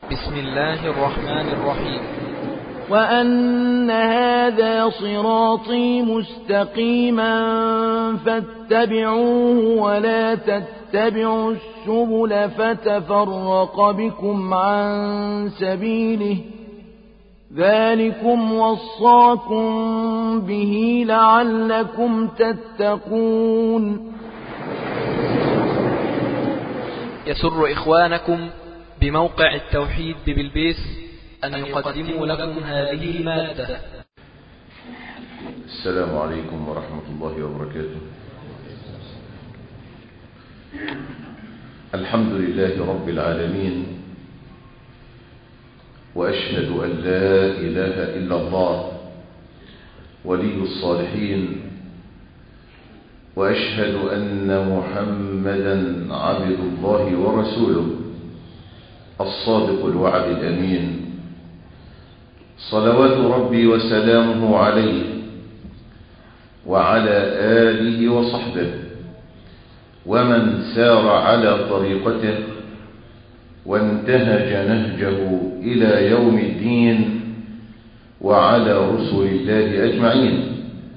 بسم الله الرحمن الرحيم وأن هذا صراطي مستقيما فاتبعوه ولا تتبعوا السبل فتفرق بكم عن سبيله ذلكم وصاكم به لعلكم تتقون يسر إخوانكم بموقع التوحيد ببلبيس أن يقدموا لكم هذه المادة السلام عليكم ورحمة الله وبركاته الحمد لله رب العالمين وأشهد أن لا إله إلا الله ولي الصالحين وأشهد أن محمدا عبد الله ورسوله الصادق الوعد الأمين صلوات ربي وسلامه عليه وعلى آله وصحبه ومن سار على طريقته وانتهج نهجه إلى يوم الدين وعلى رسل الله أجمعين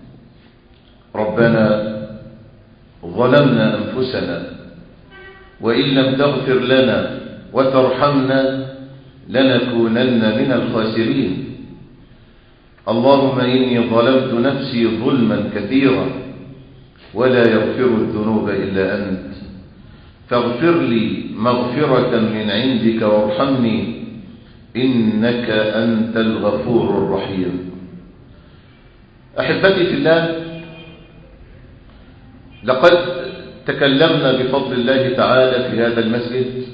ربنا ظلمنا أنفسنا وإن لم تغفر لنا وترحمنا لنكونن من الخاسرين اللهم إني ظلمت نفسي ظلما كثيرا ولا يغفر الذنوب إلا أنت فاغفر لي مغفرة من عندك وارحمني إنك أنت الغفور الرحيم أحبتي في الله لقد تكلمنا بفضل الله تعالى في هذا المسجد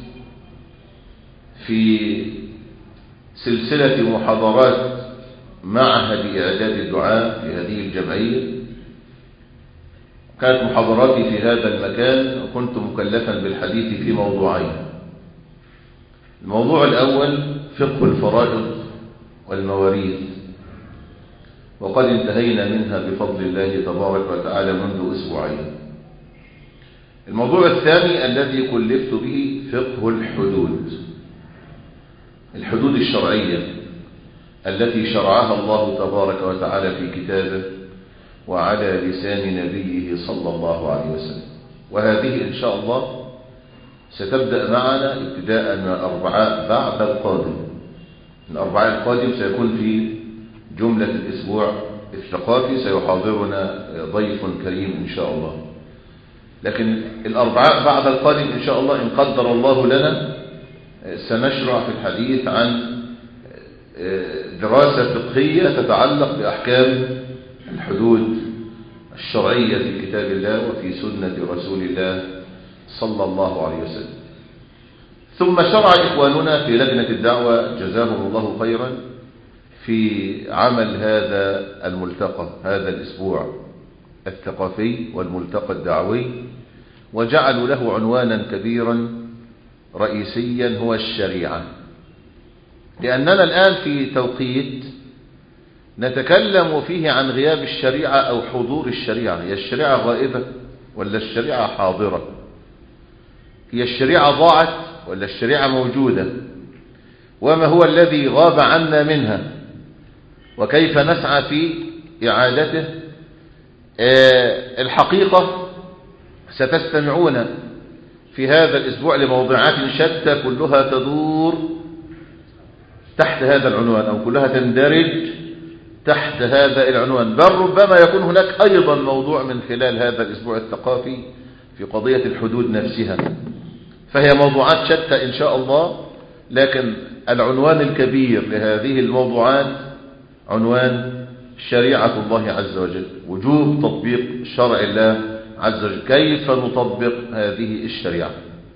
في سلسلة محاضرات معهد إعداد الدعاء في هذه الجمعية كانت محاضراتي في هذا المكان وكنت مكلفا بالحديث في موضوعين الموضوع الأول فقه الفرائض والمواريث وقد انتهينا منها بفضل الله تبارك وتعالى منذ أسبوعين الموضوع الثاني الذي كلفت به فقه الحدود الحدود الشرعية التي شرعها الله تبارك وتعالى في كتابه وعلى لسان نبيه صلى الله عليه وسلم وهذه إن شاء الله ستبدأ معنا ابتداء من الأربعاء بعد القادم الأربعاء القادم سيكون في جملة الأسبوع الثقافي سيحاضرنا ضيف كريم إن شاء الله لكن الأربعاء بعد القادم إن شاء الله إن قدر الله لنا سنشرع في الحديث عن دراسة فقهية تتعلق بأحكام الحدود الشرعية في كتاب الله وفي سنة رسول الله صلى الله عليه وسلم ثم شرع إخواننا في لجنة الدعوة جزاهم الله خيرا في عمل هذا الملتقى هذا الأسبوع الثقافي والملتقى الدعوي وجعلوا له عنوانا كبيرا رئيسيا هو الشريعة لأننا الآن في توقيت نتكلم فيه عن غياب الشريعة أو حضور الشريعة هي الشريعة غائبة ولا الشريعة حاضرة هي الشريعة ضاعت ولا الشريعة موجودة وما هو الذي غاب عنا منها وكيف نسعى في إعادته الحقيقة ستستمعون في هذا الأسبوع لموضوعات شتى كلها تدور تحت هذا العنوان أو كلها تندرج تحت هذا العنوان بل ربما يكون هناك أيضا موضوع من خلال هذا الأسبوع الثقافي في قضية الحدود نفسها فهي موضوعات شتى إن شاء الله لكن العنوان الكبير لهذه الموضوعات عنوان شريعة الله عز وجل وجوب تطبيق شرع الله عز وجل كيف نطبق هذه الشريعة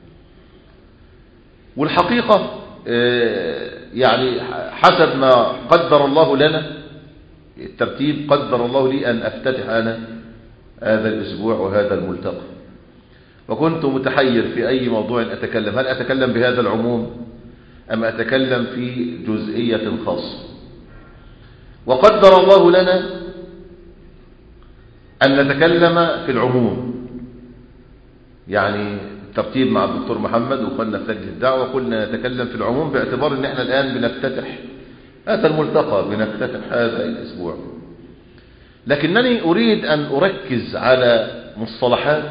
والحقيقة يعني حسب ما قدر الله لنا الترتيب قدر الله لي أن أفتتح أنا هذا الأسبوع وهذا الملتقى وكنت متحير في أي موضوع أتكلم هل أتكلم بهذا العموم أم أتكلم في جزئية خاصة وقدر الله لنا أن نتكلم في العموم يعني بالترتيب مع الدكتور محمد وقلنا في لجنة الدعوة قلنا نتكلم في العموم باعتبار ان احنا الآن بنفتتح هذا الملتقى بنفتتح هذا الأسبوع لكنني أريد أن أركز على مصطلحات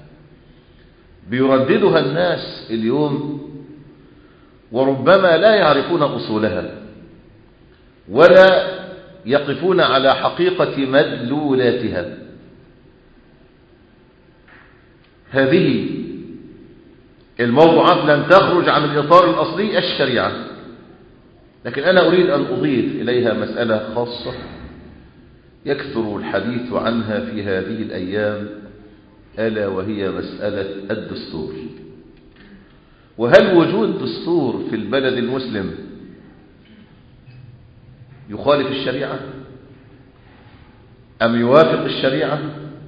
بيرددها الناس اليوم وربما لا يعرفون أصولها ولا يقفون على حقيقة مدلولاتها هذه الموضوعات لن تخرج عن الإطار الأصلي الشريعة لكن أنا أريد أن أضيف إليها مسألة خاصة يكثر الحديث عنها في هذه الأيام ألا وهي مسألة الدستور وهل وجود دستور في البلد المسلم يخالف الشريعة أم يوافق الشريعة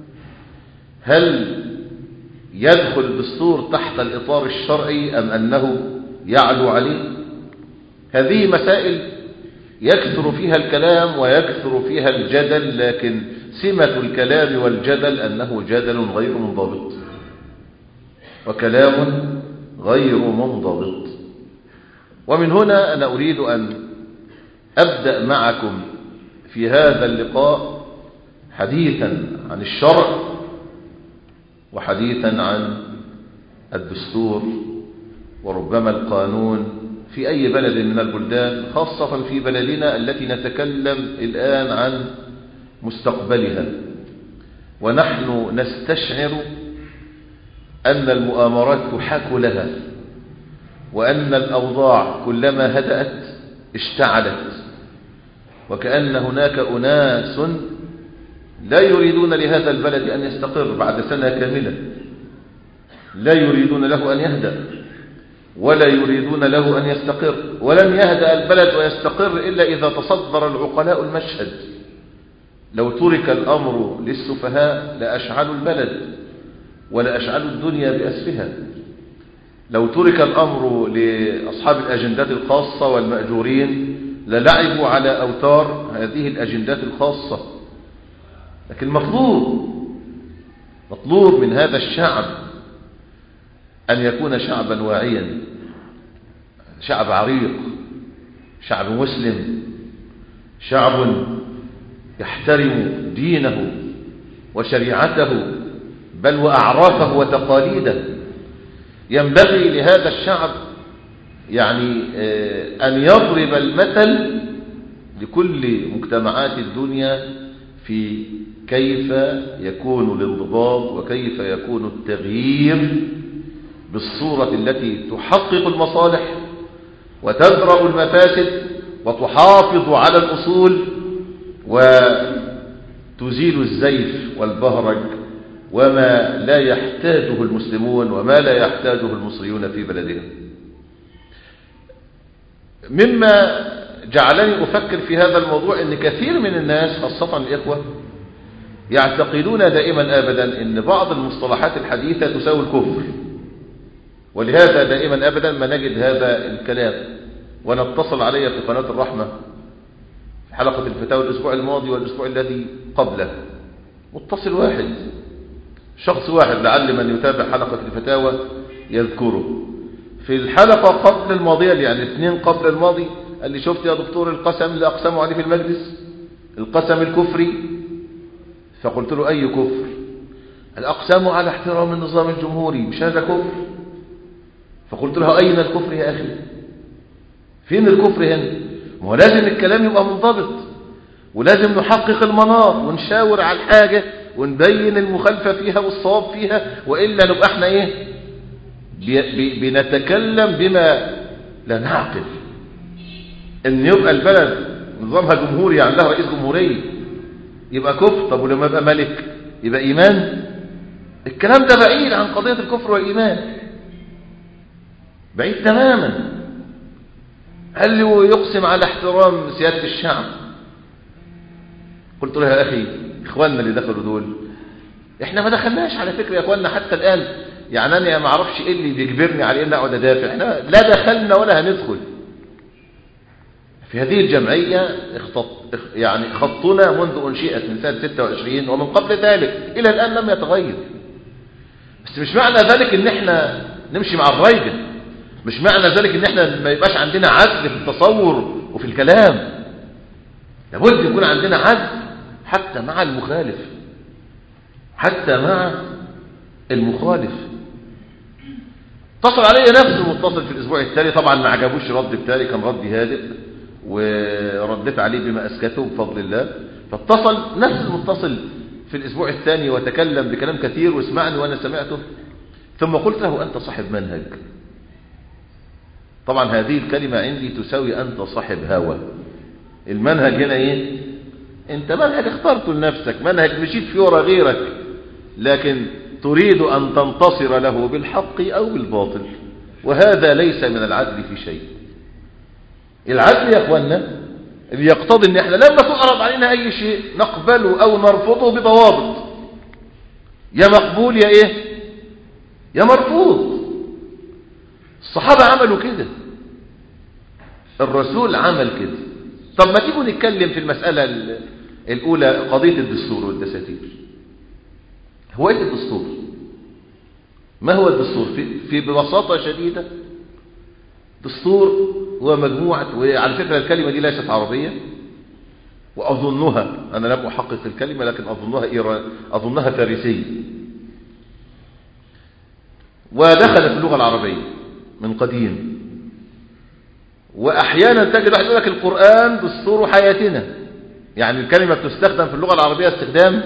هل يدخل الدستور تحت الإطار الشرعي أم أنه يعلو عليه هذه مسائل يكثر فيها الكلام ويكثر فيها الجدل لكن سمة الكلام والجدل أنه جدل غير منضبط وكلام غير منضبط ومن هنا أنا أريد أن أبدأ معكم في هذا اللقاء حديثا عن الشرع وحديثا عن الدستور وربما القانون في أي بلد من البلدان خاصة في بلدنا التي نتكلم الآن عن مستقبلها ونحن نستشعر أن المؤامرات تحاك لها وأن الأوضاع كلما هدأت اشتعلت وكأن هناك أناس لا يريدون لهذا البلد أن يستقر بعد سنة كاملة لا يريدون له أن يهدأ ولا يريدون له أن يستقر ولن يهدأ البلد ويستقر إلا إذا تصدر العقلاء المشهد لو ترك الأمر للسفهاء لأشعلوا البلد ولأشعلوا الدنيا بأسرها لو ترك الأمر لأصحاب الأجندات الخاصة والمأجورين للعبوا على أوتار هذه الأجندات الخاصة لكن مطلوب مطلوب من هذا الشعب أن يكون شعبا واعيا شعب عريق شعب مسلم شعب يحترم دينه وشريعته بل وأعرافه وتقاليده ينبغي لهذا الشعب يعني أن يضرب المثل لكل مجتمعات الدنيا في كيف يكون الانضباط وكيف يكون التغيير بالصورة التي تحقق المصالح وتدرأ المفاسد وتحافظ على الأصول وتزيل الزيف والبهرج وما لا يحتاجه المسلمون وما لا يحتاجه المصريون في بلدهم مما جعلني أفكر في هذا الموضوع أن كثير من الناس خاصة الإخوة يعتقدون دائما أبدا أن بعض المصطلحات الحديثة تساوي الكفر ولهذا دائما أبدا ما نجد هذا الكلام ونتصل علي في قناة الرحمة في حلقة الفتاوى الأسبوع الماضي والأسبوع الذي قبله متصل واحد شخص واحد لعل من يتابع حلقة الفتاوى يذكره في الحلقة قبل الماضية يعني الاثنين قبل الماضي قال لي شفت يا دكتور القسم اللي أقسموا عليه في المجلس القسم الكفري فقلت له أي كفر الأقسام على احترام النظام الجمهوري مش هذا كفر فقلت له أين الكفر يا أخي فين الكفر هنا ما هو لازم الكلام يبقى منضبط ولازم نحقق المناط ونشاور على الحاجة ونبين المخالفة فيها والصواب فيها وإلا نبقى احنا ايه بنتكلم بما لا نعقل ان يبقى البلد نظامها جمهوري عندها رئيس جمهورية يبقى كفر طب ولما يبقى ملك يبقى إيمان الكلام ده بعيد عن قضية الكفر والإيمان بعيد تماما هل هو يقسم على احترام سيادة الشعب قلت له يا أخي إخواننا اللي دخلوا دول إحنا ما دخلناش على فكرة يا إخواننا حتى الآن يعني أنا ما أعرفش إيه اللي بيجبرني على إن أقعد أدافع إحنا لا دخلنا ولا هندخل في هذه الجمعية اخطط يعني خطنا منذ أنشئت من سنة 26 ومن قبل ذلك إلى الآن لم يتغير بس مش معنى ذلك ان احنا نمشي مع الريجل مش معنى ذلك ان احنا ما يبقاش عندنا عدل في التصور وفي الكلام لابد يكون عندنا عدل حتى مع المخالف حتى مع المخالف اتصل علي نفس المتصل في الاسبوع التالي طبعا ما عجبوش رد بتاعي كان ردي هادئ ورديت عليه بما اسكته بفضل الله فاتصل نفس المتصل في الاسبوع الثاني وتكلم بكلام كثير واسمعني وانا سمعته ثم قلت له انت صاحب منهج طبعا هذه الكلمة عندي تساوي انت صاحب هوى المنهج هنا ايه انت منهج اخترته لنفسك منهج مشيت فيه ورا غيرك لكن تريد أن تنتصر له بالحق أو بالباطل وهذا ليس من العدل في شيء العدل يا أخوانا اللي يقتضي ان احنا لما تعرض علينا اي شيء نقبله او نرفضه بضوابط يا مقبول يا ايه يا مرفوض الصحابة عملوا كده الرسول عمل كده طب ما تيجوا نتكلم في المسألة الأولى قضية الدستور والدساتير هو ايه الدستور ما هو الدستور في, في ببساطة شديدة دستور هو مجموعة وعلى فكرة الكلمة دي ليست عربية وأظنها أنا لم أحقق الكلمة لكن أظنها إيران أظنها فارسية ودخلت اللغة العربية من قديم وأحيانا تجد واحد يقول لك القرآن دستور حياتنا يعني الكلمة بتستخدم في اللغة العربية استخدام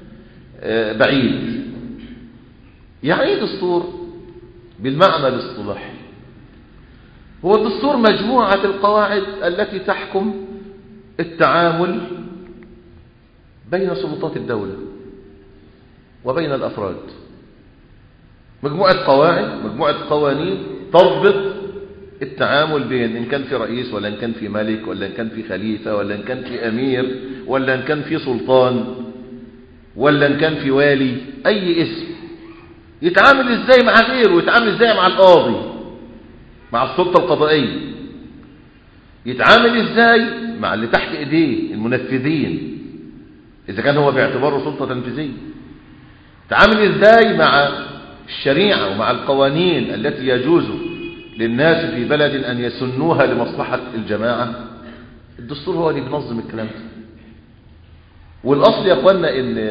بعيد يعني ايه دستور بالمعنى الاصطلاحي هو الدستور مجموعة القواعد التي تحكم التعامل بين سلطات الدولة وبين الأفراد مجموعة قواعد مجموعة قوانين تضبط التعامل بين إن كان في رئيس ولا إن كان في ملك ولا إن كان في خليفة ولا إن كان في أمير ولا إن كان في سلطان ولا إن كان في والي أي اسم يتعامل إزاي مع غيره ويتعامل إزاي مع القاضي مع السلطة القضائية يتعامل إزاي مع اللي تحت إيديه المنفذين إذا كان هو باعتباره سلطة تنفيذية يتعامل إزاي مع الشريعة ومع القوانين التي يجوز للناس في بلد أن يسنوها لمصلحة الجماعة الدستور هو اللي بينظم الكلام ده والأصل يا أخوانا إن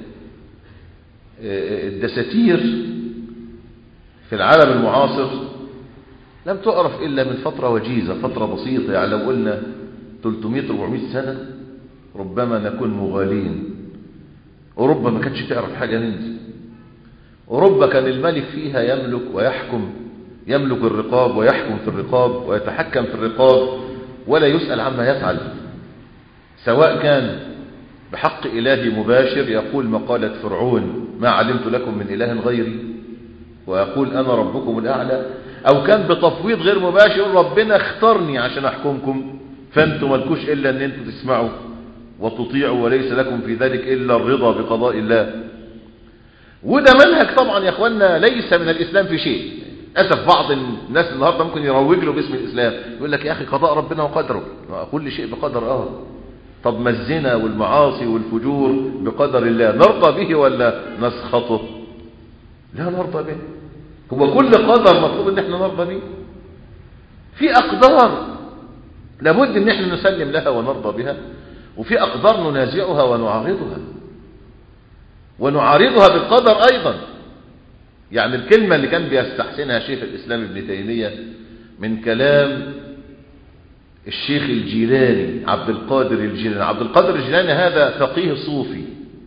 الدساتير في العالم المعاصر لم تعرف إلا من فترة وجيزة فترة بسيطة يعني لو قلنا 300-400 سنة ربما نكون مغالين أوروبا ما كانتش تعرف حاجة من دي أوروبا كان الملك فيها يملك ويحكم يملك الرقاب ويحكم في الرقاب ويتحكم في الرقاب ولا يسأل عما يفعل سواء كان بحق إلهي مباشر يقول مقالة فرعون ما علمت لكم من إله غيري ويقول أنا ربكم الأعلى أو كان بتفويض غير مباشر يقول ربنا اختارني عشان أحكمكم فأنتم ملكوش إلا أن أنتم تسمعوا وتطيعوا وليس لكم في ذلك إلا الرضا بقضاء الله وده منهج طبعا يا أخوانا ليس من الإسلام في شيء للأسف بعض الناس النهاردة ممكن يروج له باسم الإسلام يقول لك يا أخي قضاء ربنا وقدره كل شيء بقدر آه طب ما الزنا والمعاصي والفجور بقدر الله نرضى به ولا نسخطه لا نرضى به هو كل قدر مطلوب ان احنا نرضى به في اقدار لابد ان احنا نسلم لها ونرضى بها وفي اقدار ننازعها ونعارضها ونعارضها بالقدر ايضا يعني الكلمة اللي كان بيستحسنها شيخ الاسلام ابن تيمية من كلام الشيخ الجيلاني عبد القادر الجيلاني عبد القادر الجيلاني هذا فقيه صوفي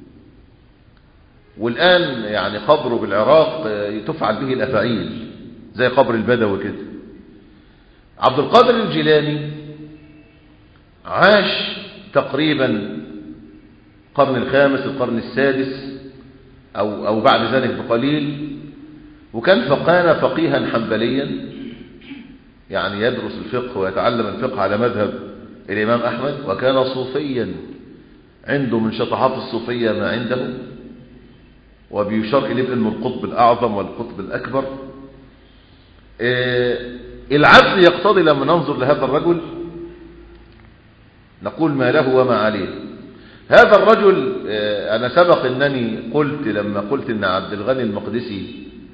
والآن يعني قبره بالعراق تفعل به الأفاعيل زي قبر البدوي كده عبد القادر الجيلاني عاش تقريبا القرن الخامس القرن السادس أو, أو بعد ذلك بقليل وكان فقان فقيها حنبليا يعني يدرس الفقه ويتعلم الفقه على مذهب الإمام أحمد وكان صوفيا عنده من شطحات الصوفية ما عنده وبيشار إليه بأنه القطب الأعظم والقطب الأكبر العدل يقتضي لما ننظر لهذا الرجل نقول ما له وما عليه هذا الرجل أنا سبق أنني قلت لما قلت أن عبد الغني المقدسي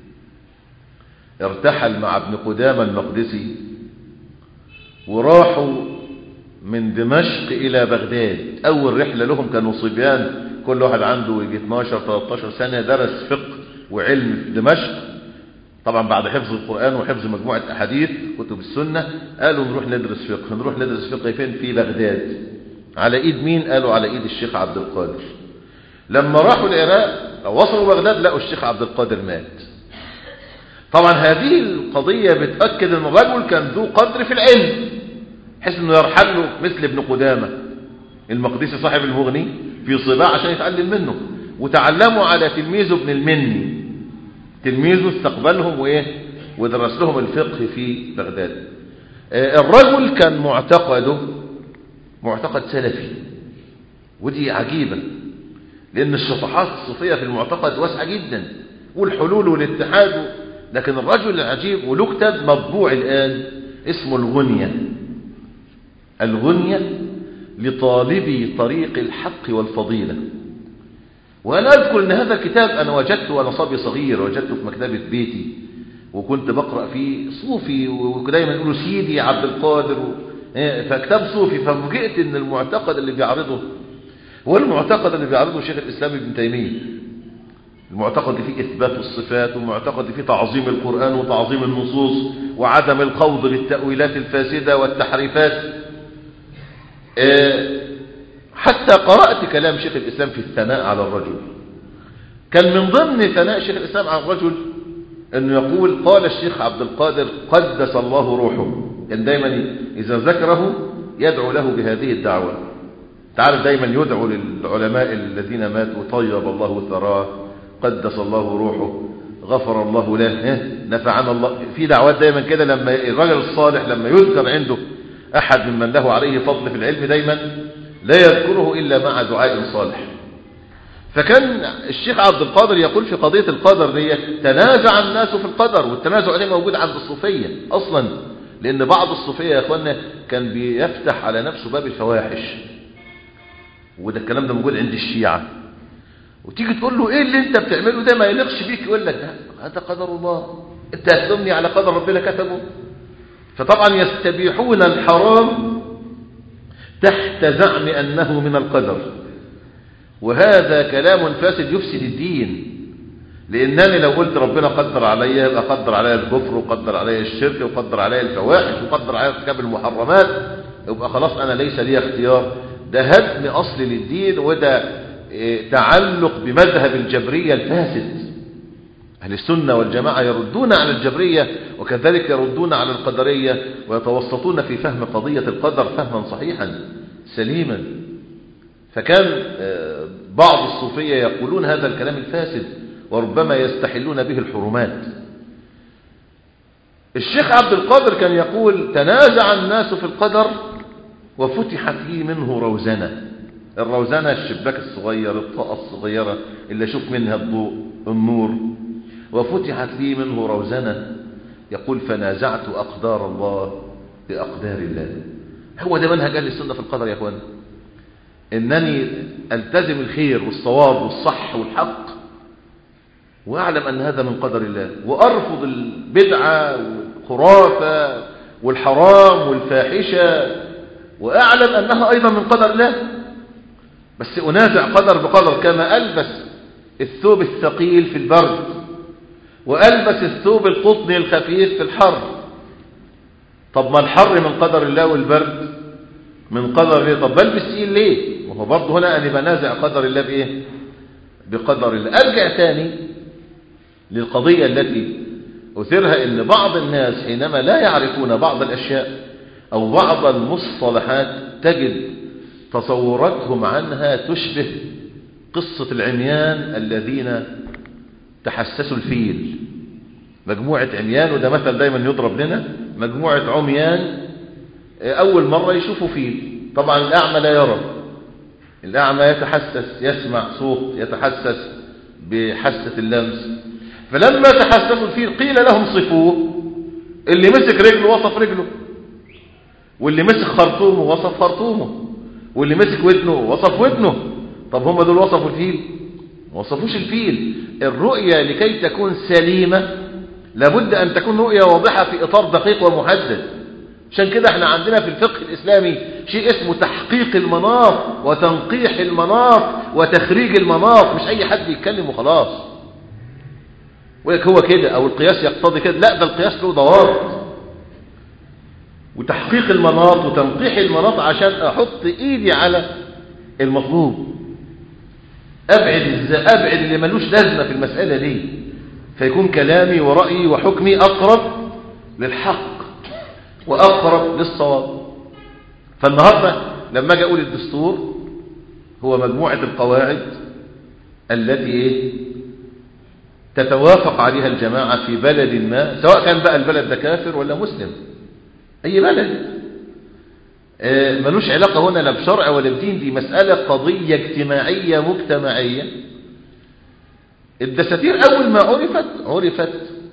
ارتحل مع ابن قدامة المقدسي وراحوا من دمشق إلى بغداد أول رحلة لهم كانوا صبيان كل واحد عنده يجي 12 13 سنة درس فقه وعلم في دمشق طبعا بعد حفظ القرآن وحفظ مجموعة أحاديث كتب السنة قالوا نروح ندرس فقه نروح ندرس فقه فين في بغداد على إيد مين قالوا على إيد الشيخ عبد القادر لما راحوا العراق وصلوا بغداد لقوا الشيخ عبد القادر مات طبعا هذه القضية بتأكد أن الرجل كان ذو قدر في العلم حيث أنه يرحل له مثل ابن قدامة المقدسي صاحب المغني في صباع عشان يتعلم منه وتعلموا على تلميذه ابن المني تلميذه استقبلهم وإيه ودرس لهم الفقه في بغداد الرجل كان معتقده معتقد سلفي ودي عجيبة لأن الشطحات الصوفية في المعتقد واسعة جدا والحلول والاتحاد لكن الرجل العجيب وله كتاب مطبوع الآن اسمه الغنية الغنية لطالبي طريق الحق والفضيلة وأنا أذكر أن هذا الكتاب أنا وجدته وأنا صبي صغير وجدته في مكتبة بيتي وكنت بقرأ فيه صوفي ودايما يقولوا سيدي عبد القادر فكتاب صوفي ففوجئت أن المعتقد اللي بيعرضه هو المعتقد اللي بيعرضه شيخ الإسلام ابن تيمية المعتقد فيه إثبات الصفات والمعتقد فيه تعظيم القرآن وتعظيم النصوص وعدم الخوض للتأويلات الفاسدة والتحريفات حتى قرأت كلام شيخ الإسلام في الثناء على الرجل كان من ضمن ثناء شيخ الإسلام على الرجل أنه يقول قال الشيخ عبد القادر قدس الله روحه كان دايما إذا ذكره يدعو له بهذه الدعوة تعرف دايما يدعو للعلماء الذين ماتوا طيب الله ثراه قدس الله روحه غفر الله له نفعنا الله في دعوات دايما كده لما الرجل الصالح لما يذكر عنده أحد ممن له عليه فضل في العلم دايما لا يذكره إلا مع دعاء صالح فكان الشيخ عبد القادر يقول في قضية القدر دي تنازع الناس في القدر والتنازع ده موجود عند الصوفية أصلا لأن بعض الصوفية يا أخوانا كان بيفتح على نفسه باب الفواحش وده الكلام ده موجود عند الشيعة وتيجي تقول له ايه اللي انت بتعمله ده ما يليقش بيك يقول لك هذا قدر الله انت هتلومني على قدر ربنا كتبه فطبعا يستبيحون الحرام تحت زعم انه من القدر وهذا كلام فاسد يفسد الدين لانني لو قلت ربنا قدر عليا يبقى قدر عليا الكفر وقدر عليا الشرك وقدر عليا الفواحش وقدر عليا ارتكاب المحرمات يبقى خلاص انا ليس لي اختيار ده هدم اصل للدين وده تعلق بمذهب الجبرية الفاسد أهل السنة والجماعة يردون على الجبرية وكذلك يردون على القدرية ويتوسطون في فهم قضية القدر فهما صحيحا سليما فكان بعض الصوفية يقولون هذا الكلام الفاسد وربما يستحلون به الحرمات الشيخ عبد القادر كان يقول تنازع الناس في القدر وفتحت لي منه روزنه الروزنة الشباك الصغير الطاقة الصغيرة اللي أشوف منها الضوء النور وفتحت لي منه روزنة يقول فنازعت أقدار الله بأقدار الله هو ده منهج أهل السنة في القدر يا أخوان إنني ألتزم الخير والصواب والصح والحق وأعلم أن هذا من قدر الله وأرفض البدعة والخرافة والحرام والفاحشة وأعلم أنها أيضا من قدر الله بس أنازع قدر بقدر كما ألبس الثوب الثقيل في البرد وألبس الثوب القطني الخفيف في الحر طب ما الحر من قدر الله والبرد من قدر الله طب بلبس تقيل ليه وهو برضه هنا أنا بنازع قدر الله بإيه بقدر الله أرجع تاني للقضية التي أثرها أن بعض الناس حينما لا يعرفون بعض الأشياء أو بعض المصطلحات تجد تصوراتهم عنها تشبه قصة العميان الذين تحسسوا الفيل مجموعة عميان وده مثل دايما يضرب لنا مجموعة عميان أول مرة يشوفوا فيل طبعا الأعمى لا يرى الأعمى يتحسس يسمع صوت يتحسس بحسة اللمس فلما تحسسوا الفيل قيل لهم صفوه اللي مسك رجله وصف رجله واللي مسك خرطومه وصف خرطومه واللي مسك ودنه وصف ودنه طب هم دول وصفوا الفيل ما وصفوش الفيل الرؤية لكي تكون سليمة لابد أن تكون رؤية واضحة في إطار دقيق ومحدد عشان كده احنا عندنا في الفقه الإسلامي شيء اسمه تحقيق المناط وتنقيح المناط وتخريج المناط مش أي حد يتكلم وخلاص ويقول هو كده أو القياس يقتضي كده لا ده القياس له ضوابط وتحقيق المناط وتنقيح المناط عشان أحط إيدي على المطلوب أبعد أبعد اللي ملوش لازمة في المسألة دي فيكون كلامي ورأيي وحكمي أقرب للحق وأقرب للصواب فالنهاردة لما أجي أقول الدستور هو مجموعة القواعد التي إيه تتوافق عليها الجماعة في بلد ما سواء كان بقى البلد ده كافر ولا مسلم أي بلد آه ملوش علاقة هنا لا بشرع ولا بدين دي مسألة قضية اجتماعية مجتمعية الدساتير أول ما عرفت عرفت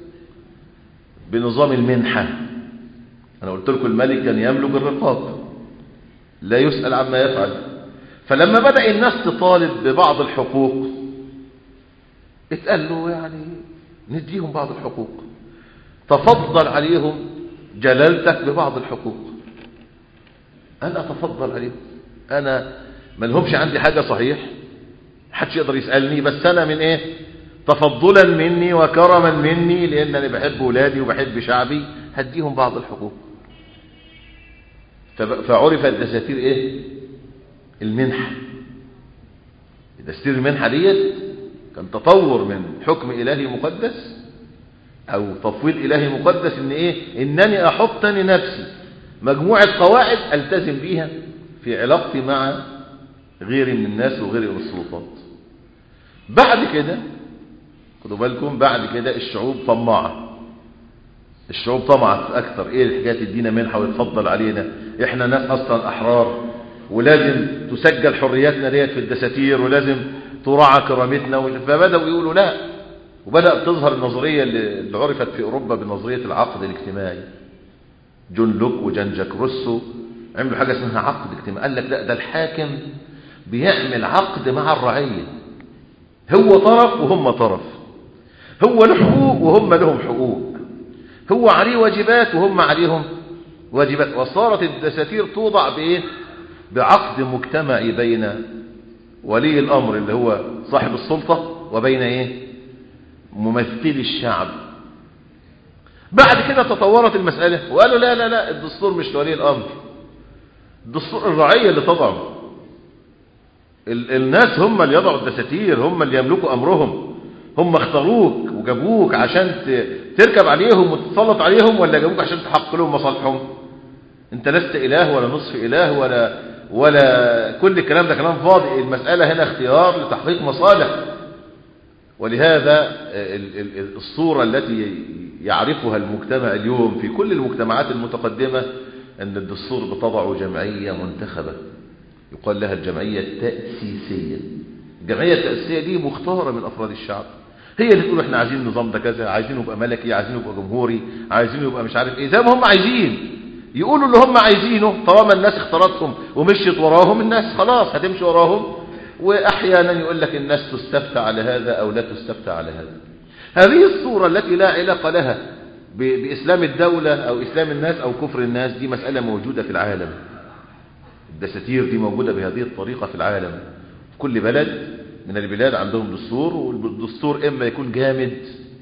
بنظام المنحة أنا قلت لكم الملك كان يملك الرقاب لا يسأل عما يفعل فلما بدأ الناس تطالب ببعض الحقوق اتقال له يعني نديهم بعض الحقوق تفضل عليهم جلالتك ببعض الحقوق أنا أتفضل عليهم أنا ما لهمش عندي حاجة صحيح حدش يقدر يسألني بس أنا من إيه تفضلا مني وكرما مني لأنني بحب ولادي وبحب شعبي هديهم بعض الحقوق فعرف الدساتير إيه المنحة دستير المنحة ديت كان تطور من حكم إلهي مقدس أو تفويض إلهي مقدس إن إيه إنني أحط لنفسي مجموعة قواعد ألتزم بيها في علاقتي مع غيري من الناس وغيري من السلطات بعد كده خدوا بالكم بعد كده الشعوب طماعة الشعوب طمعت أكثر إيه الحكاية تدينا منحة ويتفضل علينا إحنا ناس أصلا أحرار ولازم تسجل حرياتنا ديت في الدساتير ولازم تراعى كرامتنا فبدأوا يقولوا لا وبدأت تظهر النظرية اللي عرفت في أوروبا بنظرية العقد الاجتماعي جون لوك وجان جاك روسو عملوا حاجة اسمها عقد اجتماعي قال لك لا ده الحاكم بيعمل عقد مع الرعية هو طرف وهم طرف هو له حقوق وهم لهم حقوق هو عليه واجبات وهم عليهم واجبات وصارت الدساتير توضع بإيه بعقد مجتمعي بين ولي الأمر اللي هو صاحب السلطة وبين إيه ممثلي الشعب بعد كده تطورت المسألة وقالوا لا لا لا الدستور مش لولي الأمر الدستور الرعية اللي تضعه الناس هم اللي يضعوا الدساتير هم اللي يملكوا أمرهم هم اختاروك وجابوك عشان تركب عليهم وتتسلط عليهم ولا جابوك عشان تحقق لهم مصالحهم انت لست إله ولا نصف إله ولا ولا كل الكلام ده كلام فاضي المسألة هنا اختيار لتحقيق مصالح ولهذا الصورة التي يعرفها المجتمع اليوم في كل المجتمعات المتقدمة أن الدستور بتضع جمعية منتخبة يقال لها الجمعية التأسيسية الجمعية التأسيسية دي مختارة من أفراد الشعب هي اللي تقول احنا عايزين النظام ده كذا عايزينه يبقى ملكي عايزينه يبقى جمهوري عايزينه يبقى مش عارف ايه زي ما هم عايزين يقولوا اللي هم عايزينه طالما الناس اختارتهم ومشيت وراهم الناس خلاص هتمشي وراهم واحيانا يقول لك الناس تستفتى على هذا او لا تستفتى على هذا هذه الصورة التي لا علاقة لها بإسلام الدولة أو إسلام الناس أو كفر الناس دي مسألة موجودة في العالم الدساتير دي موجودة بهذه الطريقة في العالم في كل بلد من البلاد عندهم دستور والدستور إما يكون جامد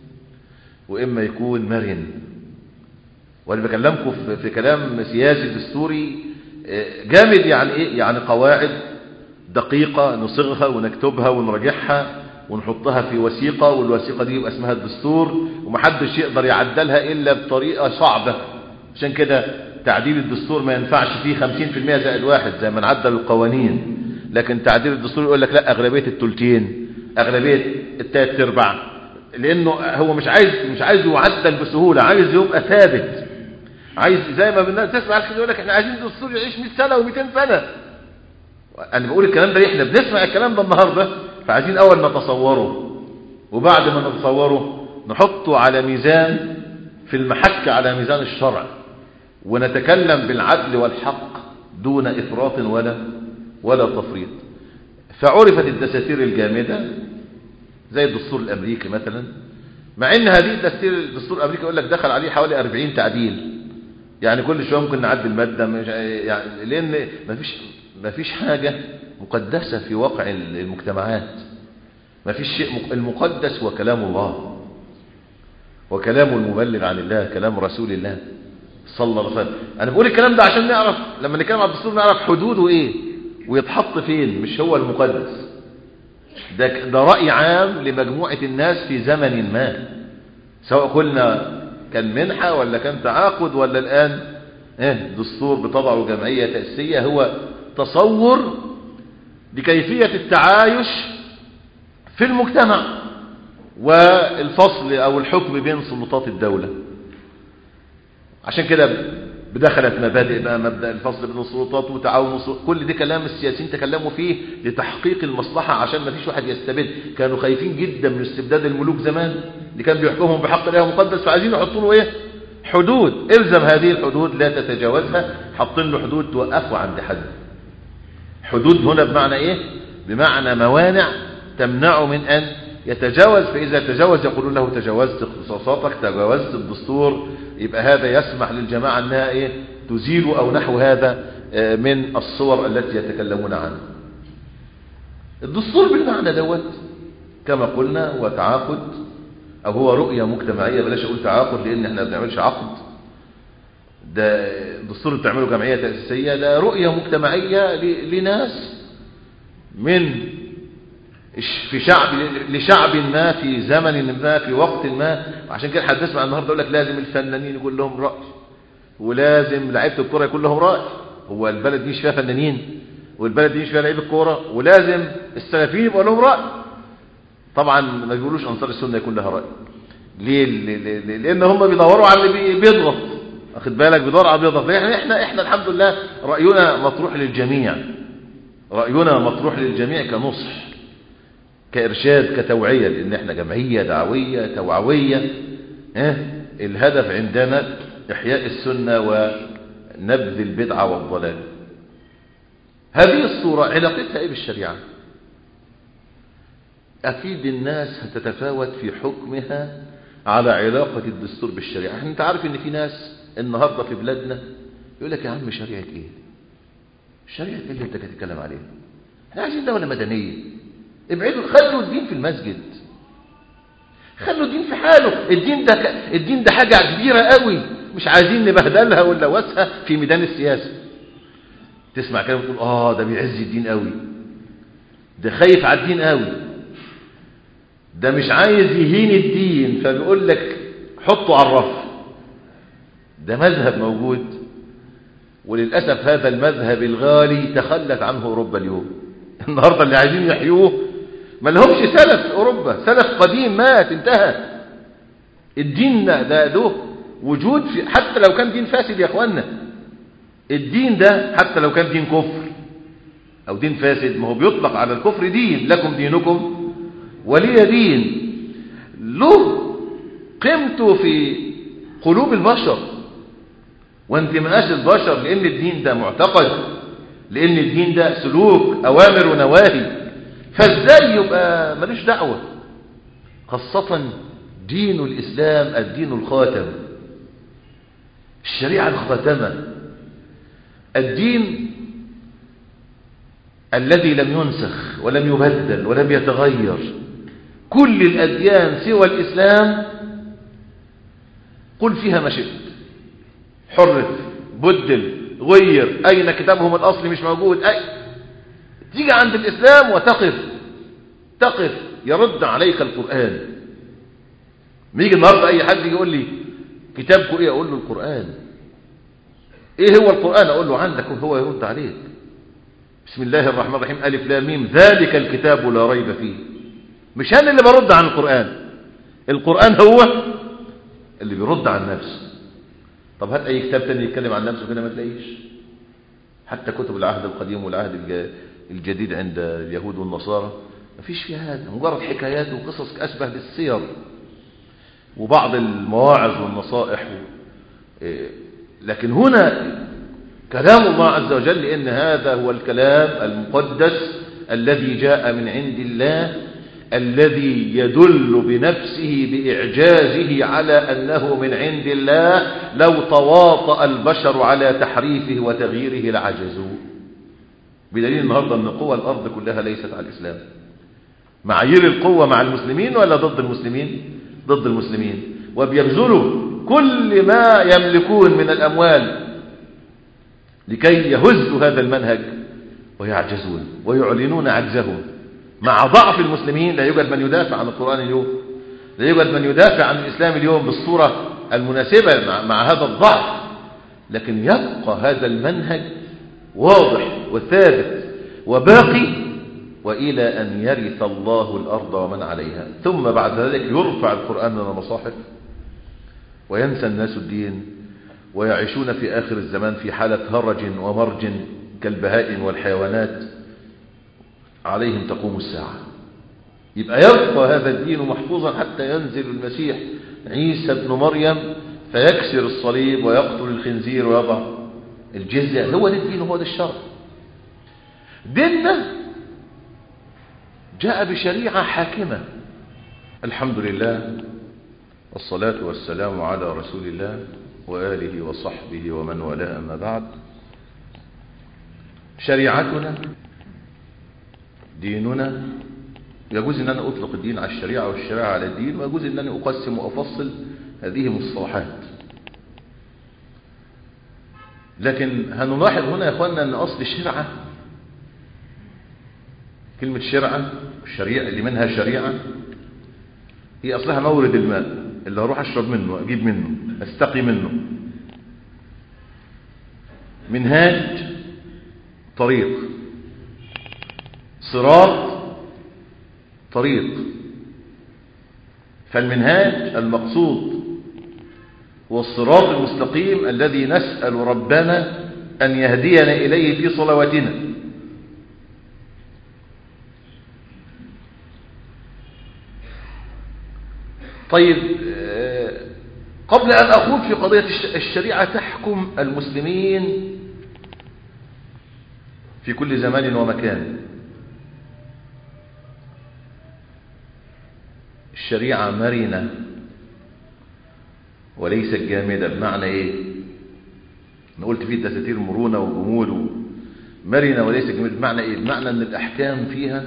وإما يكون مرن وأنا بكلمكم في كلام سياسي دستوري جامد يعني إيه؟ يعني قواعد دقيقة نصيغها ونكتبها ونراجعها ونحطها في وثيقة والوثيقة دي يبقى اسمها الدستور ومحدش يقدر يعدلها إلا بطريقة صعبة عشان كده تعديل الدستور ما ينفعش فيه 50% زائد واحد زي ما نعدل القوانين لكن تعديل الدستور يقول لك لا أغلبية التلتين أغلبية التلات ارباع لأنه هو مش عايز مش عايز يعدل بسهولة عايز يبقى ثابت عايز زي ما بالناس تسمع الحين يقول لك احنا عايزين الدستور يعيش 100 سنة و200 سنة انا بقول الكلام ده احنا بنسمع الكلام ده النهارده فعايزين اول نتصوره وبعد ما نتصوره نحطه على ميزان في المحك على ميزان الشرع ونتكلم بالعدل والحق دون افراط ولا ولا تفريط فعرفت الدساتير الجامده زي الدستور الامريكي مثلا مع ان هذه الدستور الدستور الامريكي يقول لك دخل عليه حوالي 40 تعديل يعني كل شويه ممكن نعدل الماده مش يعني لان ما فيش ما فيش حاجه مقدسه في واقع المجتمعات ما فيش شيء المقدس هو كلام الله وكلام المبلغ عن الله كلام رسول الله صلى الله عليه وسلم انا بقول الكلام ده عشان نعرف لما نتكلم عن الدستور نعرف حدوده ايه ويتحط فين مش هو المقدس ده ده راي عام لمجموعه الناس في زمن ما سواء قلنا كان منحه ولا كان تعاقد ولا الان ايه دستور بتضعه جمعيه تاسيسيه هو تصور لكيفيه التعايش في المجتمع والفصل او الحكم بين سلطات الدوله عشان كده بدخلت مبادئ بقى مبدا الفصل بين السلطات وتعاون السلطات كل ده كلام السياسيين تكلموا فيه لتحقيق المصلحه عشان ما فيش واحد يستبد كانوا خايفين جدا من استبداد الملوك زمان اللي كان بيحكمهم بحق الله مقدس فعايزين يحطوا له ايه حدود الزم هذه الحدود لا تتجاوزها حاطين له حدود توقفوا عند حد حدود هنا بمعنى ايه بمعنى موانع تمنعه من ان يتجاوز فإذا تجاوز يقولون له تجاوزت اختصاصاتك تجاوزت الدستور يبقى هذا يسمح للجماعة أنها إيه تزيل أو نحو هذا من الصور التي يتكلمون عنها الدستور بالمعنى دوت كما قلنا هو تعاقد أو هو رؤية مجتمعية بلاش أقول تعاقد لأن احنا ما بنعملش عقد ده الدستور اللي بتعمله جمعية تأسيسية ده رؤية مجتمعية لناس من في شعب لشعب ما في زمن ما في وقت ما عشان كده هتسمع النهارده يقول لك لازم الفنانين يكون لهم رأي ولازم لعيبه الكوره يكون لهم رأي هو البلد دي مش فيها فنانين والبلد دي مش فيها لعيبه كوره ولازم السلفيين يبقى لهم رأي طبعا ما بيقولوش انصار السنه يكون لها رأي ليه لان هم بيدوروا على اللي بيضغط واخد بالك بيدوروا على بيضغط احنا احنا احنا الحمد لله راينا مطروح للجميع راينا مطروح للجميع كنصح كإرشاد كتوعية لأن احنا جمعية دعوية توعوية اه الهدف عندنا إحياء السنة ونبذ البدعة والضلال هذه الصورة علاقتها إيه بالشريعة أكيد الناس هتتفاوت في حكمها على علاقة الدستور بالشريعة انت عارف ان في ناس النهاردة في بلادنا يقول لك يا عم شريعة ايه شريعة ايه اللي انت هتتكلم عليها احنا عايزين دولة مدنية ابعدوا خلوا الدين في المسجد خلوا الدين في حاله الدين ده ك... الدين ده حاجة كبيرة قوي مش عايزين نبهدلها ونلوثها في ميدان السياسة تسمع كلام تقول اه ده بيعز الدين قوي ده خايف على الدين قوي ده مش عايز يهين الدين فبيقول لك حطه على الرف ده مذهب موجود وللأسف هذا المذهب الغالي تخلت عنه أوروبا اليوم النهاردة اللي عايزين يحيوه ما لهمش سلف في أوروبا سلف قديم مات انتهى الدين ده ده وجود في حتى لو كان دين فاسد يا اخوانا الدين ده حتى لو كان دين كفر او دين فاسد ما هو بيطلق على الكفر دين لكم دينكم ولي دين له قيمته في قلوب البشر وانتماءات البشر لان الدين ده معتقد لان الدين ده سلوك اوامر ونواهي فازاي يبقى ملوش دعوه خاصه دين الاسلام الدين الخاتم الشريعه الخاتمه الدين الذي لم ينسخ ولم يبدل ولم يتغير كل الأديان سوى الإسلام قل فيها ما شئت حرف بدل غير أين كتابهم الأصلي مش موجود أي تيجي عند الإسلام وتقف تقف يرد عليك القرآن ميجي النهاردة أي حد يقول لي كتابكم إيه أقول له القرآن إيه هو القرآن أقول له عندك وهو يرد عليك بسم الله الرحمن الرحيم ألف لام ميم ذلك الكتاب لا ريب فيه مش أنا اللي برد عن القرآن القرآن هو اللي بيرد عن نفسه طب هات أي كتاب تاني يتكلم عن نفسه كده ما تلاقيش حتى كتب العهد القديم والعهد الجديد عند اليهود والنصارى ما فيش فيها هذا مجرد حكايات وقصص أشبه بالسير وبعض المواعظ والنصائح لكن هنا كلام الله عز وجل لأن هذا هو الكلام المقدس الذي جاء من عند الله الذي يدل بنفسه بإعجازه على أنه من عند الله لو تواطأ البشر على تحريفه وتغييره لعجزوا بدليل النهاردة أن قوى الأرض كلها ليست على الإسلام معايير القوة مع المسلمين ولا ضد المسلمين ضد المسلمين وبيبذلوا كل ما يملكون من الأموال لكي يهزوا هذا المنهج ويعجزون ويعلنون عجزهم مع ضعف المسلمين لا يوجد من يدافع عن القرآن اليوم لا يوجد من يدافع عن الإسلام اليوم بالصورة المناسبة مع, مع هذا الضعف لكن يبقى هذا المنهج واضح وثابت وباقي وإلى أن يرث الله الأرض ومن عليها ثم بعد ذلك يرفع القرآن من المصاحف وينسى الناس الدين ويعيشون في آخر الزمان في حالة هرج ومرج كالبهائم والحيوانات عليهم تقوم الساعة يبقى يبقى هذا الدين محفوظا حتى ينزل المسيح عيسى ابن مريم فيكسر الصليب ويقتل الخنزير ويضع الجزية هو ده الدين وهو ده الشرع ديننا جاء بشريعة حاكمة الحمد لله والصلاة والسلام على رسول الله وآله وصحبه ومن والاه أما بعد شريعتنا ديننا يجوز أن أنا أطلق الدين على الشريعة والشريعة على الدين ويجوز أن أنا أقسم وأفصل هذه مصطلحات لكن هنلاحظ هنا يا أخواننا أن أصل الشرعة كلمة شرعة الشريعة اللي منها شريعة هي أصلها مورد الماء اللي هروح أشرب منه أجيب منه أستقي منه منهاج طريق صراط طريق فالمنهاج المقصود هو الصراط المستقيم الذي نسأل ربنا أن يهدينا إليه في صلواتنا طيب قبل أن أخوض في قضية الشريعة تحكم المسلمين في كل زمان ومكان الشريعة مرنة وليست جامدة بمعنى ايه انا قلت فيه دساتير مرونة وجمود مرنة وليست جامدة بمعنى ايه بمعنى ان الاحكام فيها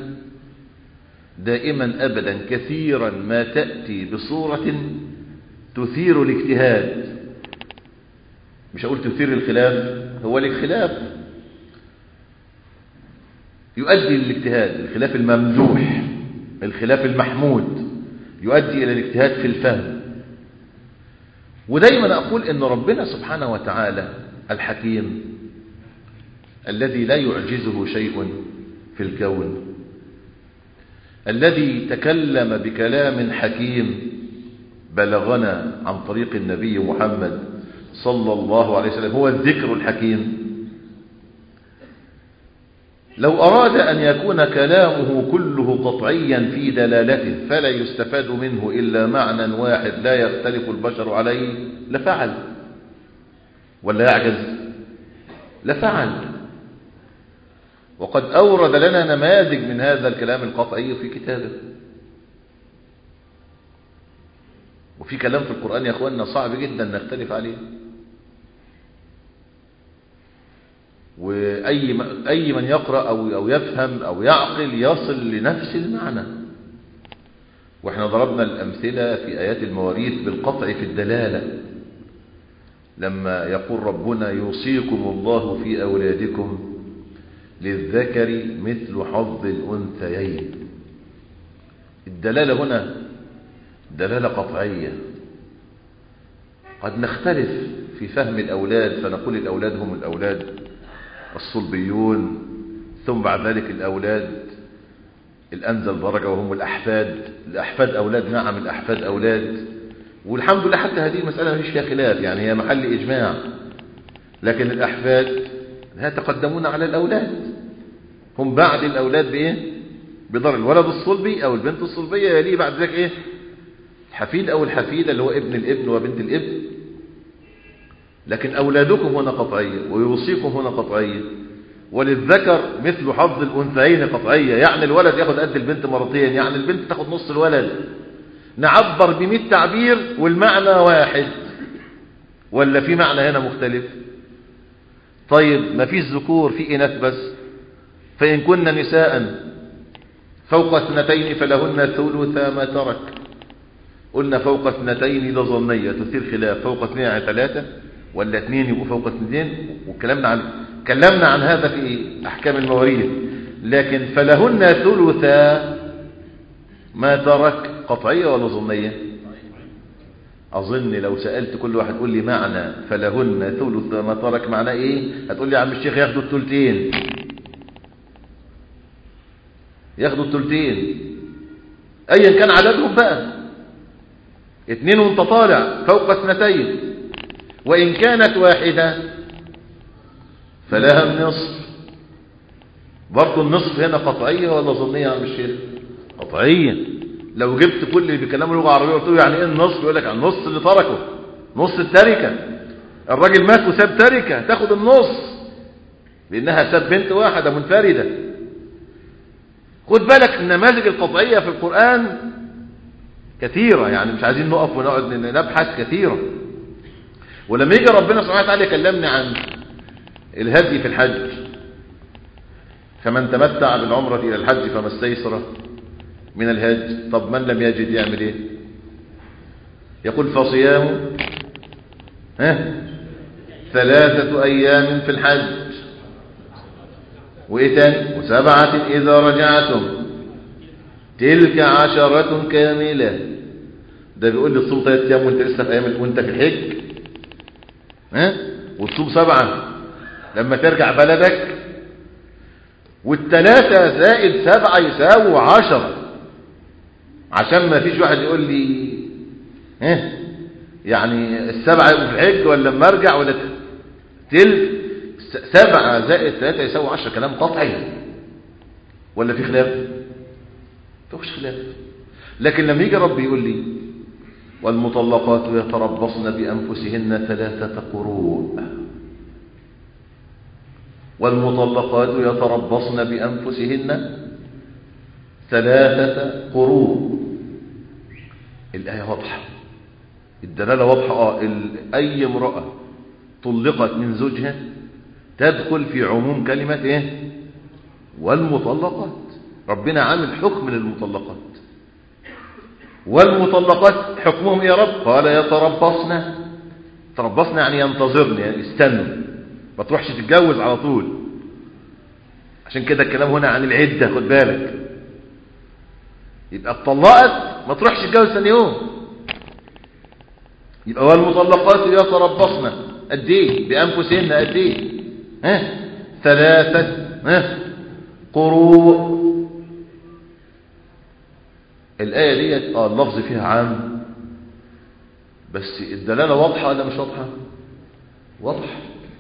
دائما ابدا كثيرا ما تأتي بصورة تثير الاجتهاد مش هقول تثير الخلاف هو الاختلاف يؤدي للاجتهاد الخلاف الممدوح الخلاف المحمود يؤدي إلى الاجتهاد في الفهم ودايما أقول أن ربنا سبحانه وتعالى الحكيم الذي لا يعجزه شيء في الكون الذي تكلم بكلام حكيم بلغنا عن طريق النبي محمد صلى الله عليه وسلم هو الذكر الحكيم لو أراد أن يكون كلامه كله قطعيا في دلالته فلا يستفاد منه إلا معنى واحد لا يختلف البشر عليه لفعل ولا يعجز لفعل وقد أورد لنا نماذج من هذا الكلام القطعي في كتابه وفي كلام في القرآن يا أخواننا صعب جدا نختلف عليه وأي أي من يقرأ أو أو يفهم أو يعقل يصل لنفس المعنى واحنا ضربنا الأمثلة في آيات المواريث بالقطع في الدلالة لما يقول ربنا يوصيكم الله في أولادكم للذكر مثل حظ الأنثيين الدلالة هنا دلالة قطعية قد نختلف في فهم الأولاد فنقول الأولاد هم الأولاد الصلبيون ثم بعد ذلك الأولاد الأنزل درجة وهم الأحفاد الأحفاد أولاد نعم الأحفاد أولاد والحمد لله حتى هذه المسألة مفيش فيها خلاف يعني هي محل إجماع لكن الأحفاد لا يتقدمون على الأولاد هم بعد الأولاد بإيه بضر الولد الصلبي أو البنت الصلبية يليه بعد ذلك إيه الحفيد أو الحفيدة اللي هو ابن الابن وبنت الابن لكن أولادكم هنا قطعية ويوصيكم هنا قطعية وللذكر مثل حظ الأنثيين قطعية يعني الولد ياخد قد البنت مرتين يعني البنت تاخد نص الولد نعبر بمئة تعبير والمعنى واحد ولا في معنى هنا مختلف طيب ما فيش ذكور في إناث بس فإن كن نساء فوق اثنتين فلهن ثلث ما ترك قلنا فوق اثنتين ده ظنية تثير خلاف فوق اثنين يعني ثلاثة ولا اثنين يبقوا فوق اثنين وكلامنا عن كلمنا عن هذا في أحكام المواريث لكن فلهن ثلث ما ترك قطعية ولا ظنية أظن لو سألت كل واحد قول لي معنى فلهن ثلث ما ترك معناه إيه هتقول لي يا عم الشيخ ياخدوا الثلثين ياخدوا الثلثين أيا كان عددهم بقى اثنين وانت طالع فوق اثنتين وإن كانت واحدة فلها النصف برضه النصف هنا قطعية ولا ظنية يا عم الشيخ قطعية لو جبت كل اللي بيكلموا لغة عربية قلت له يعني ايه النصف يقول لك النص اللي تركه نص التركة الراجل مات وساب تركة تاخد النص لأنها ساب بنت واحدة منفردة خد بالك النماذج القطعية في القرآن كثيرة يعني مش عايزين نقف ونقعد نبحث كثيرة ولما يجي ربنا سبحانه وتعالى يكلمنا عن الهدي في الحج فمن تمتع بالعمرة إلى الحج فما استيسر من الهج طب من لم يجد يعمل ايه يقول فصيام ها ثلاثة أيام في الحج وإيه تاني وسبعة إذا رجعتم تلك عشرة كاملة ده بيقول لي تصوم ثلاثة أيام وانت لسه في أيام وانت في الحج ها وتصوم سبعة لما ترجع بلدك والثلاثة زائد سبعة يساووا عشرة عشان ما فيش واحد يقول لي ها يعني السبعة يبقوا في الحج ولا لما ارجع ولا تلك سبعة زائد ثلاثة يساوي عشرة كلام قطعي ولا في خلاف فيش خلاف لكن لما يجي ربي يقول لي والمطلقات يتربصن بأنفسهن ثلاثة قروء والمطلقات يتربصن بأنفسهن ثلاثة قروء الآية واضحة الدلالة واضحة آه أي امرأة طلقت من زوجها تدخل في عموم كلمة ايه والمطلقات ربنا عامل حكم للمطلقات والمطلقات حكمهم ايه يا رب قال يتربصن تربصن يعني ينتظرن يعني استنوا ما تروحش تتجوز على طول عشان كده الكلام هنا عن العدة خد بالك يبقى اتطلقت ما تروحش تتجوز ثاني يوم يبقى والمطلقات يتربصن قد ايه بانفسهن قد ايه ها ثلاثة ها قروء الآية ديت اه اللفظ فيها عام بس الدلالة واضحة ولا مش واضحة واضحة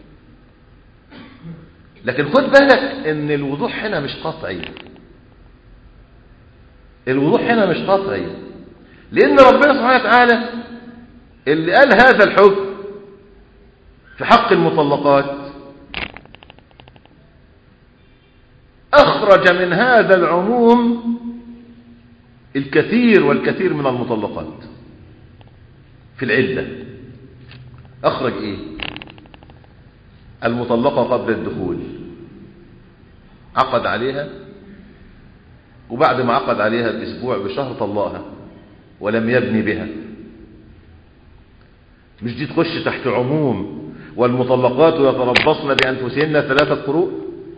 لكن خد بالك ان الوضوح هنا مش قطعي الوضوح هنا مش قطعي لان ربنا سبحانه وتعالى اللي قال هذا الحكم في حق المطلقات أخرج من هذا العموم الكثير والكثير من المطلقات في العدة أخرج إيه المطلقة قبل الدخول عقد عليها وبعد ما عقد عليها بأسبوع بشهر طلقها ولم يبني بها مش دي تخش تحت عموم والمطلقات يتربصن بأنفسهن ثلاثة قروء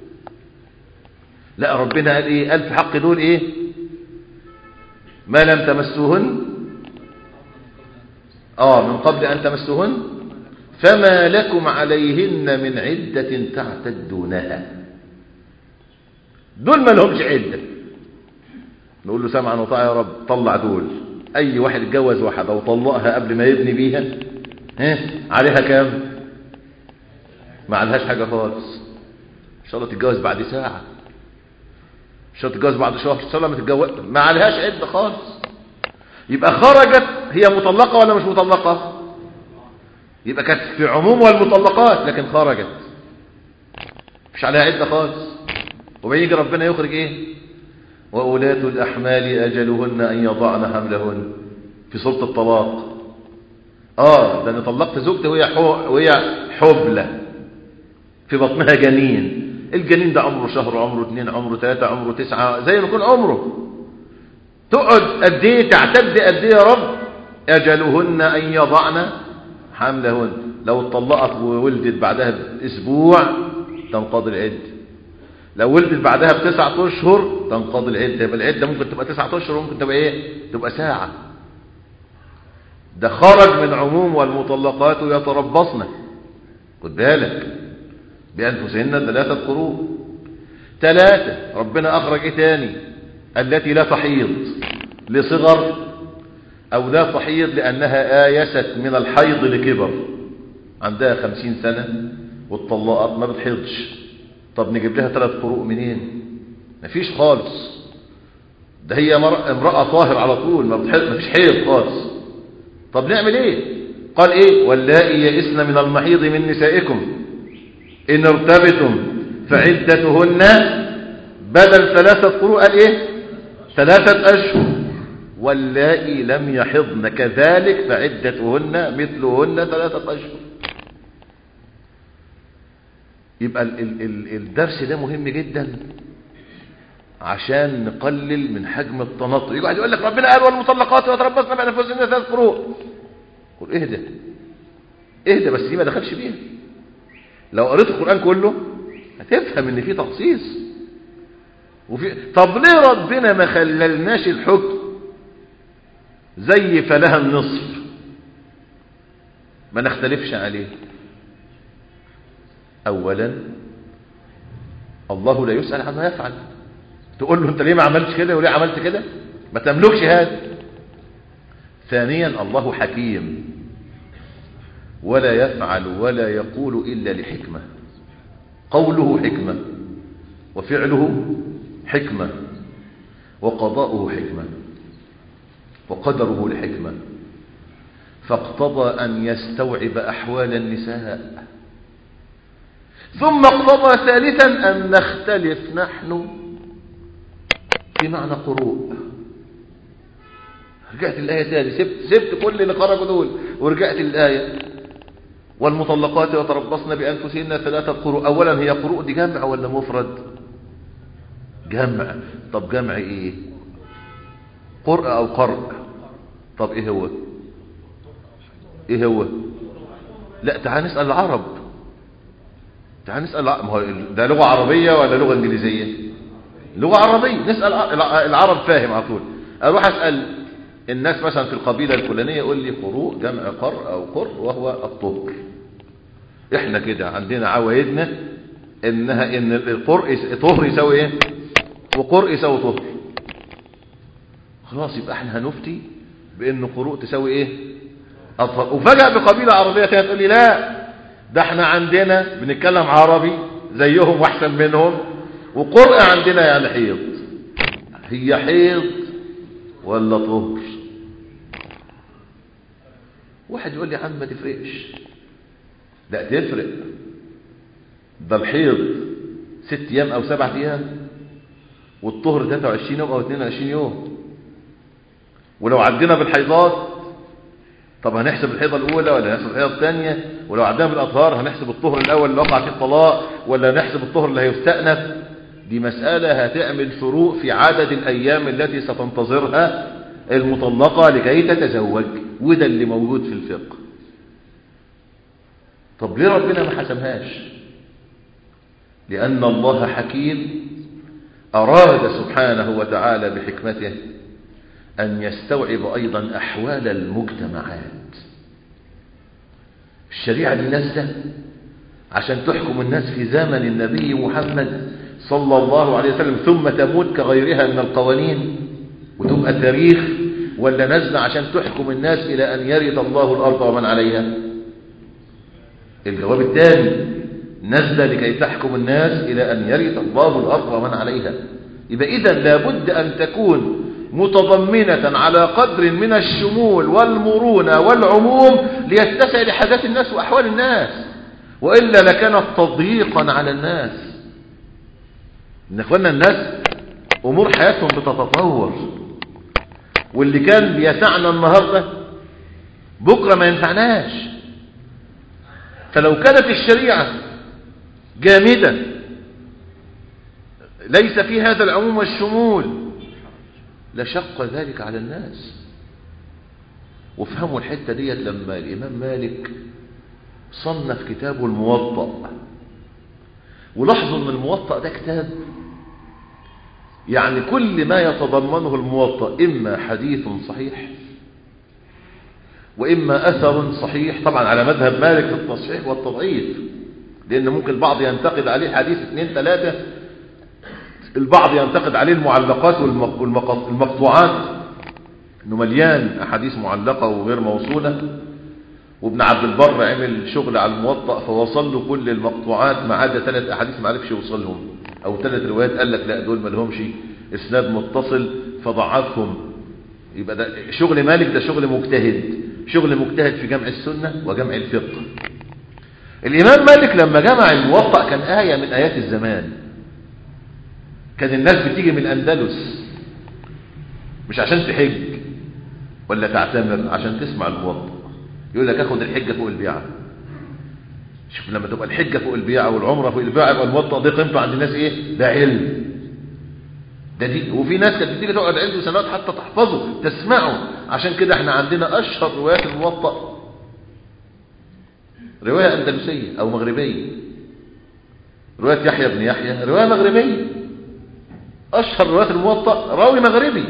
لا ربنا قال ايه قال في حق دول ايه ما لم تمسوهن اه من قبل ان تمسوهن فما لكم عليهن من عدة تعتدونها دول ما لهمش عدة نقول له سمعا وطاعة يا رب طلع دول اي واحد اتجوز واحدة وطلقها قبل ما يبني بيها ها عليها كام ما عليهاش حاجة خالص ان شاء الله تتجوز بعد ساعة مش تتجوز بعد شهر ان شاء الله ما تتجوز ما عليهاش عده خالص يبقى خرجت هي مطلقه ولا مش مش عليها عدة خالص وبعدين يجي ربنا يخرج ايه وأولاة الأحمال أجلهن أن يضعن حملهن في سورة الطلاق اه ده انا طلقت زوجتي وهي وهي حبلة في بطنها جنين الجنين ده عمره شهر عمره اثنين عمره ثلاثة عمره تسعة زي ما يكون عمره تقعد قد ايه تعتد قد ايه يا رب اجلهن ان يضعن حملهن لو اتطلقت وولدت بعدها باسبوع تنقضي العده لو ولدت بعدها بتسعة اشهر تنقضي العده يبقى العده ممكن تبقى تسعة اشهر وممكن تبقى ايه تبقى ساعه ده خرج من عموم والمطلقات يتربصن خد بالك بأنفسهن ثلاثة قروء ثلاثة ربنا أخرج إيه تاني التي لا تحيض لصغر أو لا تحيض لأنها آيست من الحيض لكبر عندها خمسين سنة والطلاقات ما بتحيضش طب نجيب لها ثلاث قروء منين مفيش خالص ده هي امرأة طاهر على طول ما فيش حيض خالص طب نعمل ايه قال ايه واللائي يئسن من المحيض من نسائكم إن ارتبتم فعدتهن بدل ثلاثة قروء قال إيه ثلاثة أشهر واللائي لم يحضن كذلك فعدتهن مثلهن ثلاثة أشهر يبقى ال ال ال الدرس ده مهم جدا عشان نقلل من حجم التنطع يقعد يقول لك ربنا قال والمطلقات ويتربصن بأنفسهن ثلاث قروء قل اهدى اهدى بس دي ما دخلش بيها لو قريت القرآن كله هتفهم ان في تخصيص وفي طب ليه ربنا ما خللناش الحكم زي فلها النصف ما نختلفش عليه اولا الله لا يسأل عما يفعل تقول له انت ليه ما عملتش كده وليه عملت كده ما تملكش هذا ثانيا الله حكيم ولا يفعل ولا يقول إلا لحكمة قوله حكمة وفعله حكمة وقضاؤه حكمة وقدره لحكمة فاقتضى أن يستوعب أحوال النساء ثم اقتضى ثالثا أن نختلف نحن في معنى قروء رجعت الآية تاني سبت, سبت كل اللي خرجوا دول ورجعت الآية والمطلقات يتربصن بأنفسهن ثلاثة قروء أولا هي قروء دي جمع ولا مفرد جمع طب جمع إيه قرء أو قرء طب إيه هو إيه هو لا تعال نسأل العرب تعال نسأل ما هو ده لغة عربية ولا لغة إنجليزية لغة عربية نسأل العرب فاهم على طول أروح أسأل الناس مثلا في القبيلة الفلانية يقول لي قروء جمع قر أو قر وهو الطهر احنا كده عندنا عوايدنا انها ان القر طهر يساوي ايه وقر يساوي طهر خلاص يبقى احنا هنفتي بان قروء تساوي ايه أطهر وفجأة بقبيلة عربية تانية تقول لي لا ده احنا عندنا بنتكلم عربي زيهم واحسن منهم وقرء عندنا يعني حيض هي حيض ولا طهر واحد يقول لي عم ما تفرقش لا تفرق ده الحيض ست ايام او سبعة ايام والطهر 23 يوم او 22 يوم ولو عدينا بالحيضات طب هنحسب الحيضة الاولى ولا هنحسب الحيضة الثانية ولو عدينا بالاطهار هنحسب الطهر الاول اللي وقع فيه الطلاق ولا نحسب الطهر اللي هيستأنف دي مسألة هتعمل فروق في عدد الايام التي ستنتظرها المطلقة لكي تتزوج وده اللي موجود في الفقه طب ليه ربنا ما حسمهاش لأن الله حكيم أراد سبحانه وتعالى بحكمته أن يستوعب أيضا أحوال المجتمعات الشريعة دي نازلة عشان تحكم الناس في زمن النبي محمد صلى الله عليه وسلم ثم تموت كغيرها من القوانين وتبقى تاريخ ولا نازلة عشان تحكم الناس إلى أن يرث الله الأرض ومن عليها الجواب الثاني نزل لكي تحكم الناس إلى أن يرث الله الأرض ومن عليها يبقى إذا لابد أن تكون متضمنة على قدر من الشمول والمرونة والعموم ليتسع لحاجات الناس وأحوال الناس وإلا لكانت تضييقا على الناس ان اخوانا الناس امور حياتهم بتتطور واللي كان بيسعنا النهارده بكره ما ينفعناش فلو كانت الشريعه جامده ليس في هذا العموم والشمول لشق ذلك على الناس وافهموا الحته ديت لما الامام مالك صنف كتابه الموطأ ولاحظوا ان الموطأ ده كتاب يعني كل ما يتضمنه الموطأ إما حديث صحيح وإما أثر صحيح طبعا على مذهب مالك في التصحيح والتضعيف لأن ممكن البعض ينتقد عليه حديث اثنين ثلاثة البعض ينتقد عليه المعلقات والمقطوعات انه مليان احاديث معلقة وغير موصولة وابن عبد البر عمل شغل على الموطأ فوصل له كل المقطوعات ما عدا ثلاث احاديث ما عرفش يوصلهم او ثلاث روايات قال لك لا دول ما لهمش اسناد متصل فضعفهم يبقى ده شغل مالك ده شغل مجتهد شغل مجتهد في جمع السنة وجمع الفقه الامام مالك لما جمع الموطأ كان آية من آيات الزمان كان الناس بتيجي من الأندلس مش عشان تحج ولا تعتمر عشان تسمع الموطأ يقول لك اخد الحجة فوق البيعة شوف لما تبقى الحجة فوق البيعة والعمرة فوق البيعة يبقى الموطأ دي قيمته عند الناس ايه ده علم ده دي وفي ناس كانت بتيجي تقعد عنده سنوات حتى تحفظه تسمعه عشان كده احنا عندنا اشهر روايات الموطأ رواية أندلسية أو مغربية رواية يحيى بن يحيى رواية مغربية أشهر روايات الموطأ راوي مغربي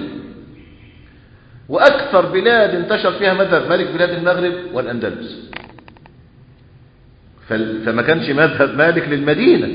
وأكثر بلاد انتشر فيها مذهب مالك بلاد المغرب والأندلس فما كانش مذهب مالك للمدينة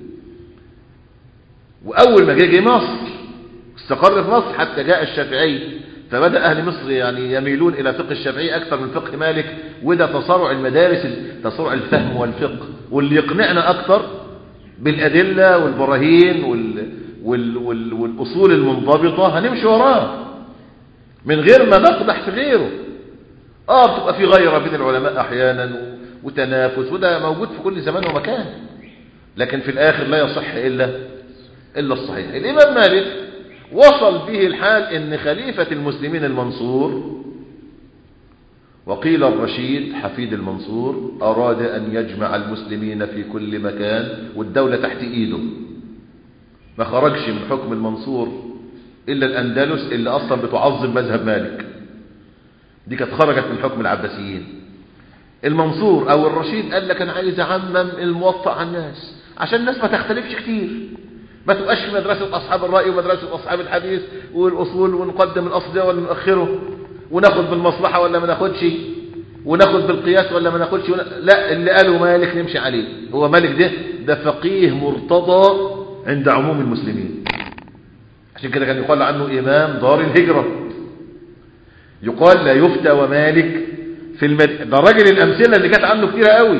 وأول ما جه جه مصر استقر في مصر حتى جاء الشافعي فبدأ أهل مصر يعني يميلون إلى فقه الشافعي أكثر من فقه مالك وده تصارع المدارس تصارع الفهم والفقه واللي يقنعنا أكثر بالأدلة والبراهين وال وال وال والأصول المنضبطة هنمشي وراه من غير ما نقدح في غيره آه بتبقى في غيرة بين العلماء أحيانا وتنافس وده موجود في كل زمان ومكان لكن في الآخر لا يصح إلا إلا الصحيح الإمام مالك وصل به الحال ان خليفة المسلمين المنصور وقيل الرشيد حفيد المنصور أراد أن يجمع المسلمين في كل مكان والدولة تحت إيده ما خرجش من حكم المنصور إلا الأندلس اللي أصلا بتعظم مذهب مالك دي كانت خرجت من حكم العباسيين المنصور أو الرشيد قال لك أنا عايز أعمم الموطأ على الناس عشان الناس ما تختلفش كتير ما تبقاش في مدرسة أصحاب الرأي ومدرسة أصحاب الحديث والأصول ونقدم الأصل ده ولا نؤخره وناخد بالمصلحة ولا ما ناخدش وناخد بالقياس ولا ما ناخدش ون... لا اللي قاله مالك نمشي عليه هو مالك ده ده فقيه مرتضى عند عموم المسلمين عشان كده كان يقال عنه إمام دار الهجرة يقال لا يفتى ومالك في المد... ده الراجل الأمثلة اللي جت عنه كتيرة قوي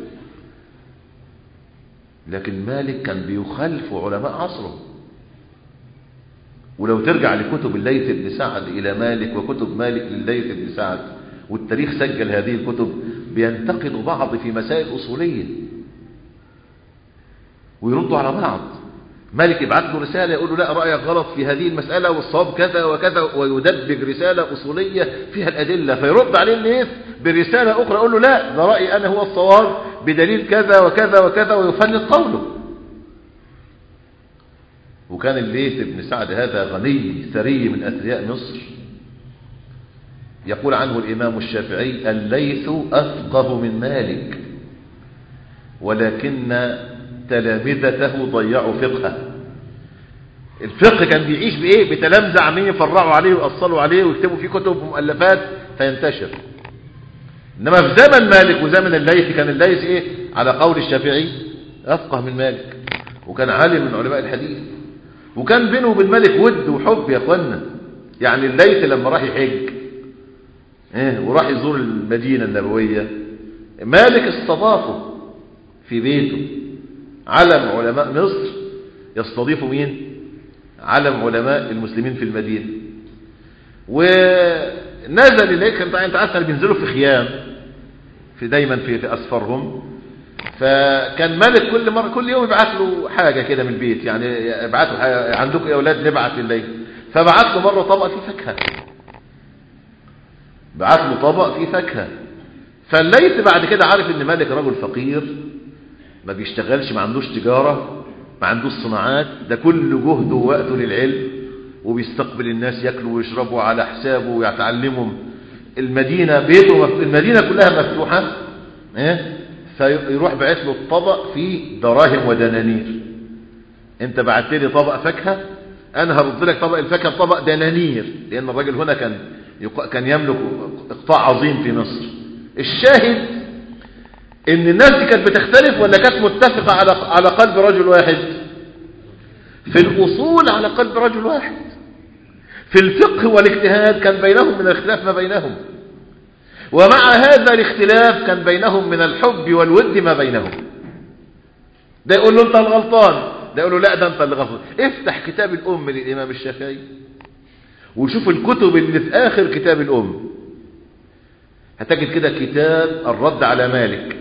لكن مالك كان بيخالف علماء عصره ولو ترجع لكتب الليث بن سعد إلى مالك وكتب مالك لليث بن سعد والتاريخ سجل هذه الكتب بينتقدوا بعض في مسائل أصولية ويردوا على بعض مالك يبعث له رسالة يقول له لا رأيك غلط في هذه المسألة والصواب كذا وكذا ويدبج رسالة أصولية فيها الأدلة فيرد عليه الليث برسالة أخرى يقول له لا ده رأيي أنا هو الصواب بدليل كذا وكذا وكذا ويفند قوله وكان الليث بن سعد هذا غني ثري من أثرياء مصر يقول عنه الإمام الشافعي الليث أفقه من مالك ولكن تلامذته ضيعوا فقهه الفقه كان بيعيش بإيه بتلامذة عمين يفرعوا عليه ويأصلوا عليه ويكتبوا فيه كتب ومؤلفات فينتشر إنما في زمن مالك وزمن الليث كان الليث إيه على قول الشافعي أفقه من مالك وكان عالم من علماء الحديث وكان بينه وبين مالك ود وحب يا اخوانا يعني الليث لما راح يحج إيه وراح يزور المدينة النبوية مالك استضافه في بيته علم علماء مصر يستضيف مين علم علماء المسلمين في المدينة ونزل إليك انت عارف بينزلوا في خيام في دايما في, في أسفرهم فكان مالك كل مرة كل يوم يبعت له حاجة كده من البيت يعني يبعت له حاجة عندكم يا أولاد نبعت الليل فبعت له مرة طبق فيه فاكهة بعت له طبق فيه فاكهة فالليث بعد كده عارف ان مالك رجل فقير ما بيشتغلش ما عندوش تجارة ما عندوش صناعات ده كل جهده ووقته للعلم وبيستقبل الناس ياكلوا ويشربوا على حسابه ويتعلمهم المدينة بيته مف... المدينة كلها مفتوحة إيه؟ فيروح بعت له الطبق فيه دراهم ودنانير انت بعت لي طبق فاكهة انا هرد لك طبق الفاكهة بطبق دنانير لان الراجل هنا كان يق... كان يملك اقطاع عظيم في مصر الشاهد ان الناس دي كانت بتختلف ولا كانت متفقة على على قلب رجل واحد في الاصول على قلب رجل واحد في الفقه والاجتهاد كان بينهم من الاختلاف ما بينهم ومع هذا الاختلاف كان بينهم من الحب والود ما بينهم ده يقول له انت الغلطان ده يقول له لا ده انت اللي غلطان افتح كتاب الام للامام الشافعي وشوف الكتب اللي في اخر كتاب الام هتجد كده كتاب الرد على مالك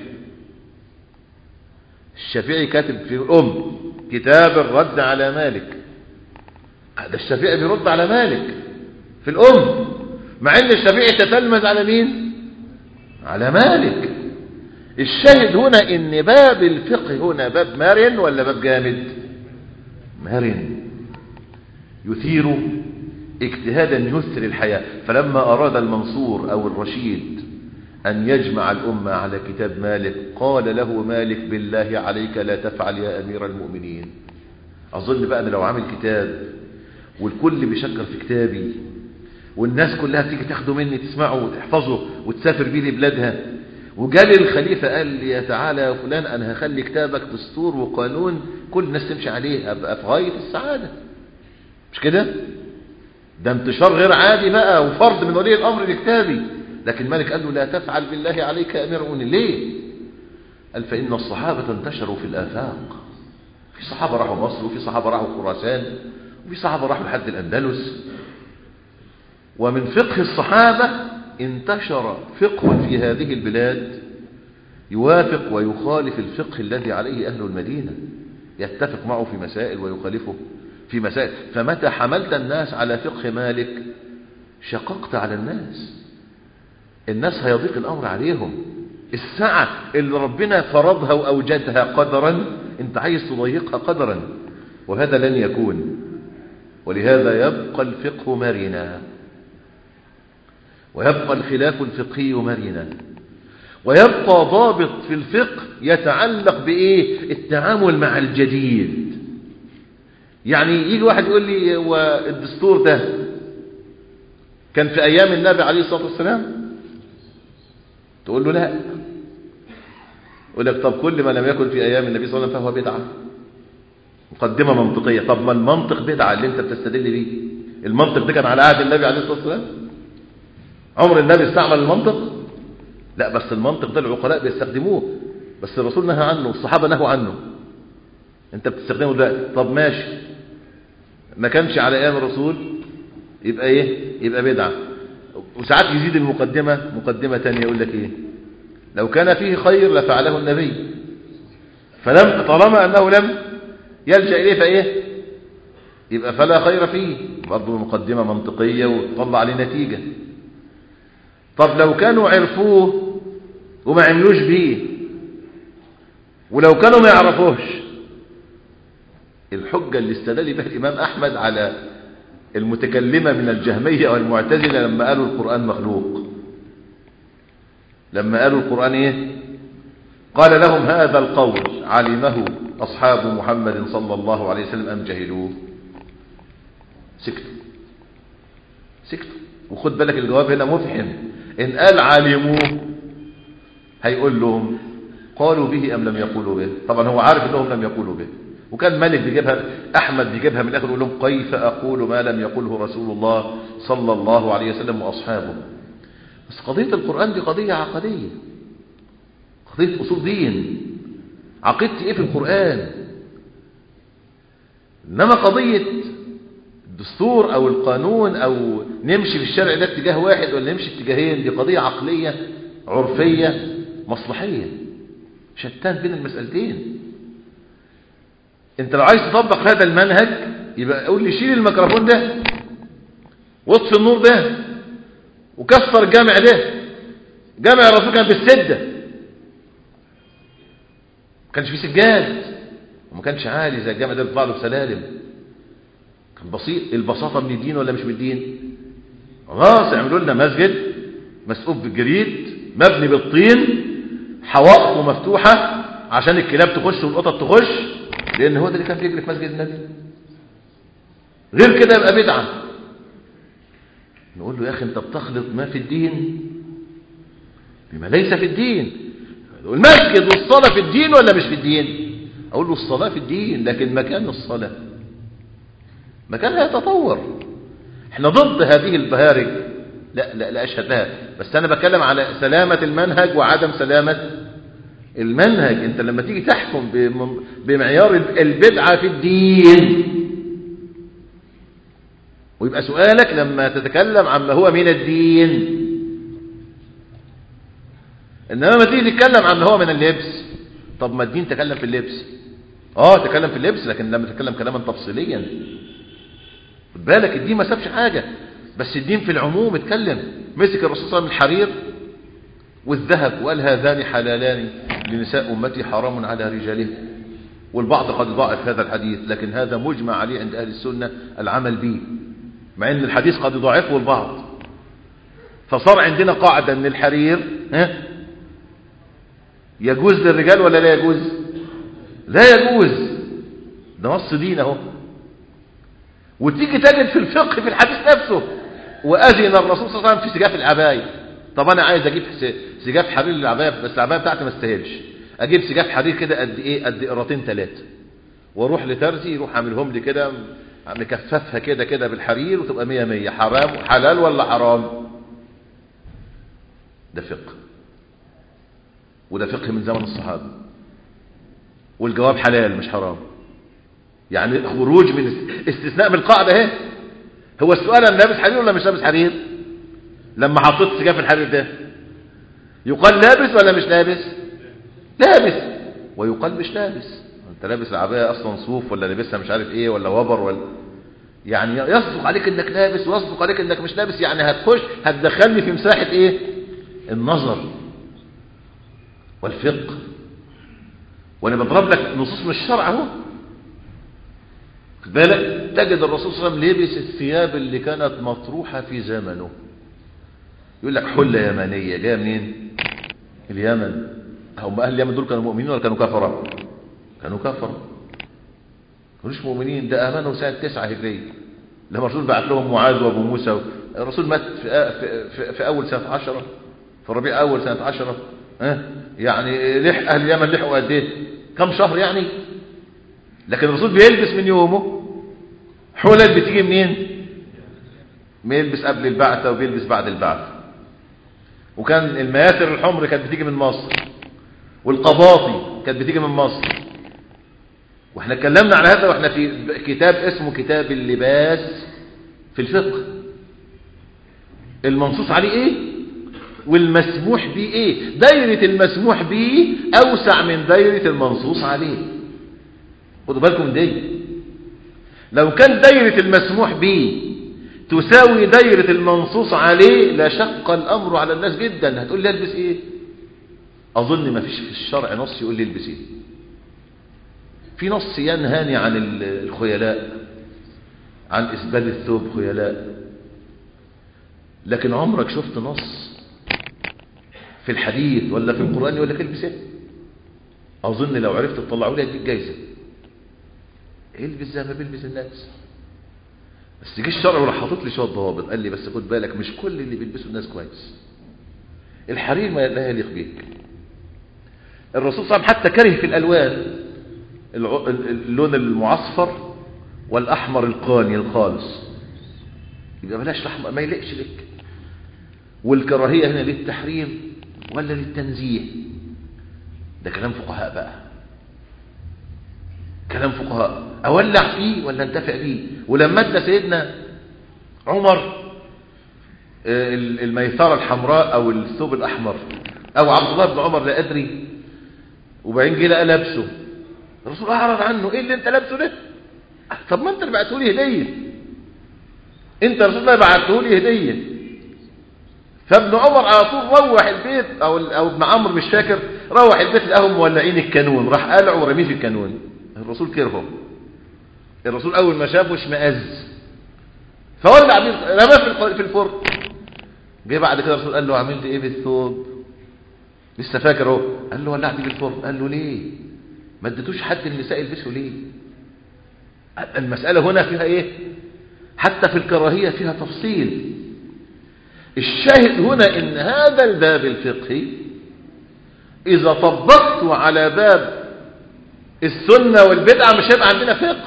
الشافعي كاتب في الام كتاب الرد على مالك ده الشافعي بيرد على مالك في الام مع ان الشافعي تتلمذ على مين على مالك الشاهد هنا ان باب الفقه هنا باب مرن ولا باب جامد مرن يثير اجتهادا يسر الحياة فلما أراد المنصور أو الرشيد أن يجمع الأمة على كتاب مالك قال له مالك بالله عليك لا تفعل يا أمير المؤمنين أظن بقى أنا لو عامل كتاب والكل بيشكر في كتابي والناس كلها بتيجي تاخده مني تسمعه وتحفظه وتسافر بيه لبلادها وجالي الخليفة قال لي يا تعالى يا فلان أنا هخلي كتابك دستور وقانون كل الناس تمشي عليه أبقى في غاية السعادة مش كده ده انتشار غير عادي بقى وفرض من ولي الأمر لكتابي لكن مالك قال له لا تفعل بالله عليك يا أمير المؤمنين ليه قال فإن الصحابة انتشروا في الآفاق في صحابة راحوا مصر وفي صحابة راحوا خراسان وفي صحابة راحوا لحد الأندلس ومن فقه الصحابة انتشر فقه في هذه البلاد يوافق ويخالف الفقه الذي عليه أهل المدينة يتفق معه في مسائل ويخالفه في مسائل فمتى حملت الناس على فقه مالك شققت على الناس الناس هيضيق الأمر عليهم السعة اللي ربنا فرضها وأوجدها قدرا انت عايز تضيقها قدرا وهذا لن يكون ولهذا يبقى الفقه مرنا ويبقى الخلاف الفقهي مرنا ويبقى ضابط في الفقه يتعلق بإيه التعامل مع الجديد يعني يجي واحد يقول لي هو الدستور ده كان في أيام النبي عليه الصلاة والسلام تقول له لا يقول لك طب كل ما لم يكن في أيام النبي صلى الله عليه وسلم فهو بدعة مقدمة منطقية طب ما المنطق بدعة اللي انت بتستدل بيه المنطق ده كان على عهد النبي عليه الصلاة والسلام عمر النبي استعمل المنطق لا بس المنطق ده العقلاء بيستخدموه بس الرسول نهى عنه والصحابة نهوا عنه انت بتستخدمه دلوقتي طب ماشي ما كانش على ايام الرسول يبقى ايه يبقى بدعة وساعات يزيد المقدمة مقدمة تانية يقول لك ايه لو كان فيه خير لفعله النبي فلم طالما انه لم يلجأ اليه فايه يبقى فلا خير فيه برضه مقدمة منطقية وتطلع عليه نتيجة طب لو كانوا عرفوه وما عملوش بيه ولو كانوا ما يعرفوش الحجة اللي استدل بها الإمام أحمد على المتكلمة من الجهمية والمعتزلة لما قالوا القرآن مخلوق لما قالوا القرآن إيه قال لهم هذا القول علمه أصحاب محمد صلى الله عليه وسلم أم جهلوه سكتوا سكتوا وخد بالك الجواب هنا مفحم إن قال علموه هيقول لهم قالوا به أم لم يقولوا به طبعا هو عارف أنهم لم يقولوا به وكان مالك بيجيبها أحمد بيجيبها من الآخر يقول لهم كيف أقول ما لم يقوله رسول الله صلى الله عليه وسلم وأصحابه بس قضية القرآن دي قضية عقدية قضية أصول دين عقيدتي إيه في القرآن إنما قضية الدستور أو القانون أو نمشي في الشارع ده اتجاه واحد ولا نمشي اتجاهين دي قضية عقلية عرفية مصلحية شتان بين المسألتين انت لو عايز تطبق هذا المنهج يبقى قول لي شيل الميكروفون ده واطفي النور ده وكسر الجامع ده جامع الرسول كان بالسده ما كانش فيه سجاد وما كانش عالي زي الجامع ده بيطلع له بسلالم كان بسيط البساطه من الدين ولا مش من الدين خلاص يعملوا لنا مسجد مسقوف بالجريد مبني بالطين حوائطه مفتوحه عشان الكلاب تخش والقطط تخش لان هو ده اللي كان بيجري في مسجد النبي غير كده يبقى بدعه نقول له يا اخي انت بتخلط ما في الدين بما ليس في الدين المسجد والصلاه في الدين ولا مش في الدين اقول له الصلاه في الدين لكن مكان الصلاه مكانها يتطور احنا ضد هذه البهارج لا لا لا اشهد لها بس انا بتكلم على سلامه المنهج وعدم سلامه المنهج انت لما تيجي تحكم بمعيار البدعه في الدين ويبقى سؤالك لما تتكلم عما هو من الدين انما ما تيجي تتكلم عما هو من اللبس طب ما الدين تكلم في اللبس اه تكلم في اللبس لكن لما تتكلم كلاما تفصيليا خد بالك الدين ما سابش حاجه بس الدين في العموم اتكلم مسك الرسول صلى الله عليه وسلم الحرير والذهب وقال هذان حلالان لنساء امتي حرام على رجالهم والبعض قد ضاعف هذا الحديث لكن هذا مجمع عليه عند اهل السنه العمل به مع ان الحديث قد يضاعفه البعض فصار عندنا قاعده ان الحرير ها يجوز للرجال ولا لا يجوز لا يجوز ده نص دين اهو وتيجي تجد في الفقه في الحديث نفسه واذن الرسول صلى الله عليه وسلم في سجاف العبايه طب انا عايز اجيب سجاف حرير للعبايه بس العبايه بتاعتي ما تستاهلش اجيب سجاف حرير كده قد ايه قد قراطين ثلاثه واروح لترزي يروح عاملهم لي كده مكففها كده كده بالحرير وتبقى مية مية حرام حلال ولا حرام ده فقه وده فقه من زمن الصحابه والجواب حلال مش حرام يعني خروج من استثناء من القاعده اهي هو السؤال انا لابس حرير ولا مش لابس حرير لما حطيت سجاف الحرير ده يقال لابس ولا مش لابس لابس ويقال مش لابس انت لابس العبايه اصلا صوف ولا لابسها مش عارف ايه ولا وبر ولا يعني يصدق عليك انك لابس ويصدق عليك انك مش لابس يعني هتخش هتدخلني في مساحه ايه النظر والفقه وانا بضرب لك نصوص من الشرع اهو خد بالك تجد الرسول صلى الله عليه وسلم لبس الثياب اللي كانت مطروحه في زمنه يقول لك حله يمنيه جايه منين اليمن هم اهل اليمن دول كانوا مؤمنين ولا كانوا كفره كانوا كفره مش مؤمنين ده امنوا سنه 9 هجريه لما الرسول بعت لهم معاذ وابو موسى الرسول مات في, في, في, في اول سنه 10 في ربيع اول سنه 10 ها يعني لحق اهل اليمن لحقوا قد ايه كم شهر يعني لكن الرسول بيلبس من يومه حلل بتيجي منين بيلبس قبل البعثه وبيلبس بعد البعثه وكان المياسر الحمر كانت بتيجي من مصر والقباطي كانت بتيجي من مصر واحنا اتكلمنا على هذا واحنا في كتاب اسمه كتاب اللباس في الفقه المنصوص عليه ايه والمسموح به ايه دايرة المسموح به اوسع من دايرة المنصوص عليه خدوا بالكم من دي لو كان دايرة المسموح به تساوي دايرة المنصوص عليه لشق الامر على الناس جدا هتقول لي البس ايه اظن ما فيش في الشرع نص يقول لي البس ايه في نص ينهاني عن الخيلاء عن اسبال الثوب خيلاء لكن عمرك شفت نص في الحديث ولا في القرآن يقول لك البس ايه اظن لو عرفت تطلعوا لي اديك جايزه البس زي ما بيلبس الناس بس جه الشرع وراح حاطط لي شويه ضوابط قال لي بس خد بالك مش كل اللي بيلبسوا الناس كويس الحرير ما لا يليق بيك الرسول صلى الله عليه وسلم حتى كره في الالوان اللون المعصفر والاحمر القاني الخالص يبقى بلاش الاحمر ما يليقش لك والكراهيه هنا للتحريم ولا للتنزيه ده كلام فقهاء بقى كلام فقهاء اولع فيه ولا انتفع بيه ولما ادى سيدنا عمر الميثاره الحمراء او الثوب الاحمر او عبد الله بن عمر لا ادري وبعدين جه لقى لابسه الرسول اعرض عنه ايه اللي انت لابسه ده طب ما انت اللي بعته لي هديه انت رسول الله بعته لي هديه فابن عمر على طول روح البيت او او ابن عمرو مش فاكر روح البيت لقاهم مولعين الكانون راح قلعه ورميه في الكانون الرسول كرهه الرسول اول ما شافه اشمئز فولع بيه رماه في الفرن جه بعد كده الرسول قال له عملت ايه بالثوب لسه فاكر اهو قال له ولعت بالفرن قال له ليه ما اديتوش حد من النساء يلبسوا ليه المسألة هنا فيها ايه حتى في الكراهية فيها تفصيل الشاهد هنا ان هذا الباب الفقهي اذا طبقته على باب السنة والبدعة مش هيبقى عندنا فقه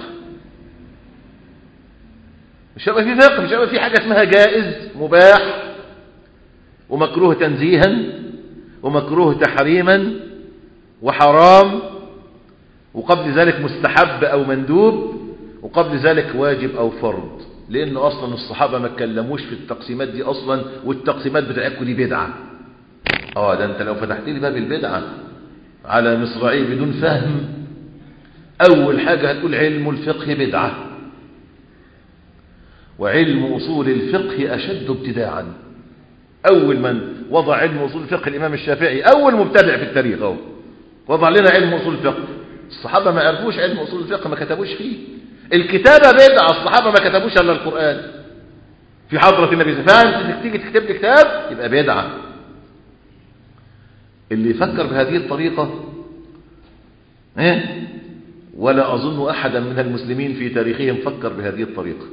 مش هيبقى في فقه مش هيبقى في حاجة اسمها جائز مباح ومكروه تنزيها ومكروه تحريما وحرام وقبل ذلك مستحب أو مندوب وقبل ذلك واجب أو فرض لأن أصلا الصحابة ما اتكلموش في التقسيمات دي أصلا والتقسيمات بتاعتكم دي بدعة اه ده انت لو فتحت لي باب البدعة على مصراعيه بدون فهم أول حاجة هتقول علم الفقه بدعة وعلم أصول الفقه أشد ابتداعا أول من وضع علم أصول الفقه الإمام الشافعي أول مبتدع في التاريخ أهو وضع لنا علم أصول الفقه الصحابة ما عرفوش علم أصول الفقه ما كتبوش فيه الكتابة بدعة الصحابة ما كتبوش إلا القرآن في حضرة النبي صلى الله عليه وسلم فأنت تيجي تكتب لي كتاب يبقى بدعة اللي يفكر بهذه الطريقة إيه؟ ولا أظن أحدا من المسلمين في تاريخهم فكر بهذه الطريقة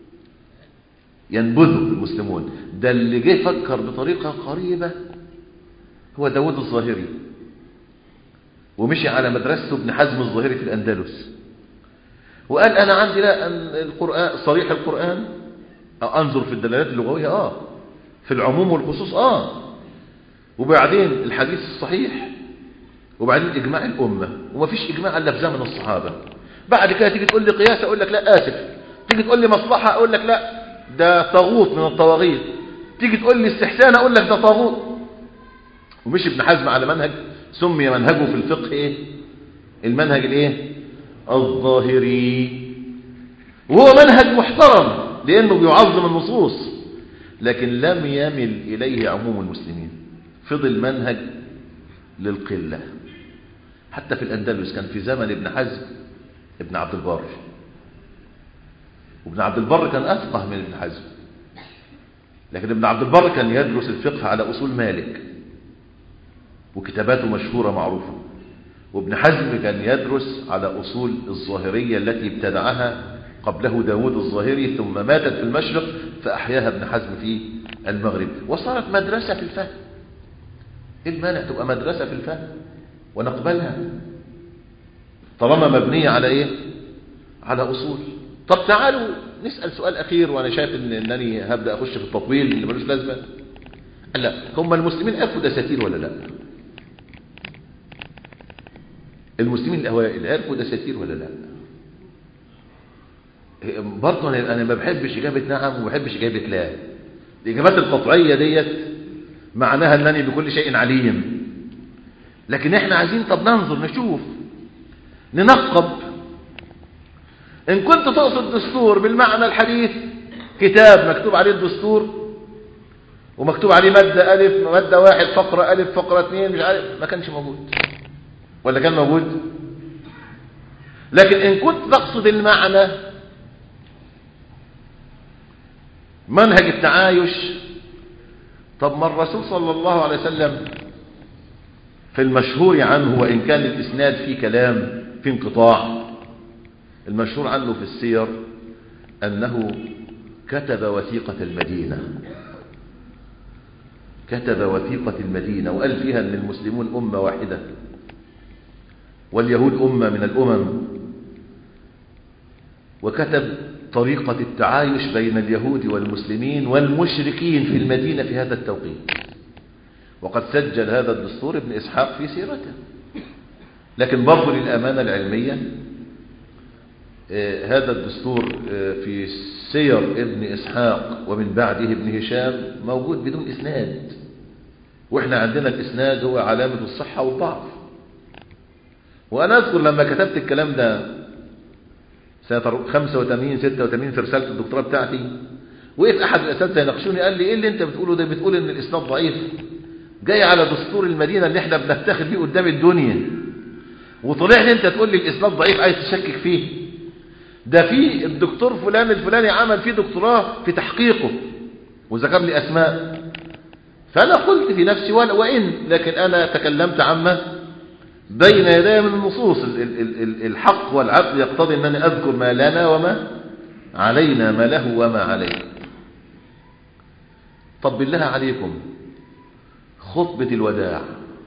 ينبذه المسلمون ده اللي جه فكر بطريقة قريبة هو داود الظاهري ومشي على مدرسته ابن حزم الظاهري في الأندلس وقال أنا عندي لا أن القرآن صريح القرآن أنظر في الدلالات اللغوية آه في العموم والخصوص آه وبعدين الحديث الصحيح وبعدين إجماع الأمة ومفيش إجماع إلا في زمن الصحابة بعد كده تيجي تقول لي قياس أقول لك لا آسف تيجي تقول لي مصلحة أقول لك لا ده طاغوت من الطواغيت تيجي تقول لي استحسان أقول لك ده طاغوت ومش ابن حزم على منهج سمي منهجه في الفقه ايه المنهج الايه الظاهري وهو منهج محترم لانه بيعظم النصوص لكن لم يمل اليه عموم المسلمين فضل منهج للقله حتى في الاندلس كان في زمن ابن حزم ابن عبد البر وابن عبد البر كان افقه من ابن حزم لكن ابن عبد البر كان يدرس الفقه على اصول مالك وكتاباته مشهورة معروفة وابن حزم كان يدرس على أصول الظاهرية التي ابتدعها قبله داود الظاهري ثم ماتت في المشرق فأحياها ابن حزم في المغرب وصارت مدرسة في الفهم إيه المانع تبقى مدرسة في الفهم ونقبلها طالما مبنية على إيه على أصول طب تعالوا نسأل سؤال أخير وأنا شايف إن أنني هبدأ أخش في التطويل اللي ملوش لازمة لا هم المسلمين عرفوا دساتير ولا لا المسلمين الأوائل عرفوا دساتير ولا لا برضه أنا أنا ما بحبش إجابة نعم وما بحبش إجابة لا الإجابات القطعية ديت معناها أنني بكل شيء عليم لكن إحنا عايزين طب ننظر نشوف ننقب إن كنت تقصد دستور بالمعنى الحديث كتاب مكتوب عليه الدستور ومكتوب عليه مادة ألف مادة واحد فقرة ألف فقرة اثنين مش عارف ما كانش موجود ولا كان موجود لكن إن كنت تقصد المعنى منهج التعايش طب ما الرسول صلى الله عليه وسلم في المشهور عنه وإن كان الإسناد فيه كلام في انقطاع المشهور عنه في السير أنه كتب وثيقة المدينة كتب وثيقة المدينة وقال فيها أن المسلمون أمة واحدة واليهود أمة من الأمم وكتب طريقة التعايش بين اليهود والمسلمين والمشركين في المدينة في هذا التوقيت وقد سجل هذا الدستور ابن إسحاق في سيرته لكن برضو للأمانة العلمية هذا الدستور في سير ابن إسحاق ومن بعده ابن هشام موجود بدون إسناد وإحنا عندنا الإسناد هو علامة الصحة والضعف وأنا أذكر لما كتبت الكلام ده سنة 85 86 في رسالة الدكتوراه بتاعتي وقف أحد الأساتذة يناقشوني قال لي إيه اللي أنت بتقوله ده بتقول إن الإسناد ضعيف جاي على دستور المدينة اللي احنا بنفتخر بيه قدام الدنيا وطلع لي أنت تقول لي الإسناد ضعيف عايز تشكك فيه ده في الدكتور فلان الفلاني عمل فيه دكتوراه في تحقيقه وذكر لي أسماء فأنا قلت في نفسي وإن لكن أنا تكلمت عما بين يدي من النصوص الحق والعدل يقتضي أنني أذكر ما لنا وما علينا ما له وما علينا طب بالله عليكم خطبة الوداع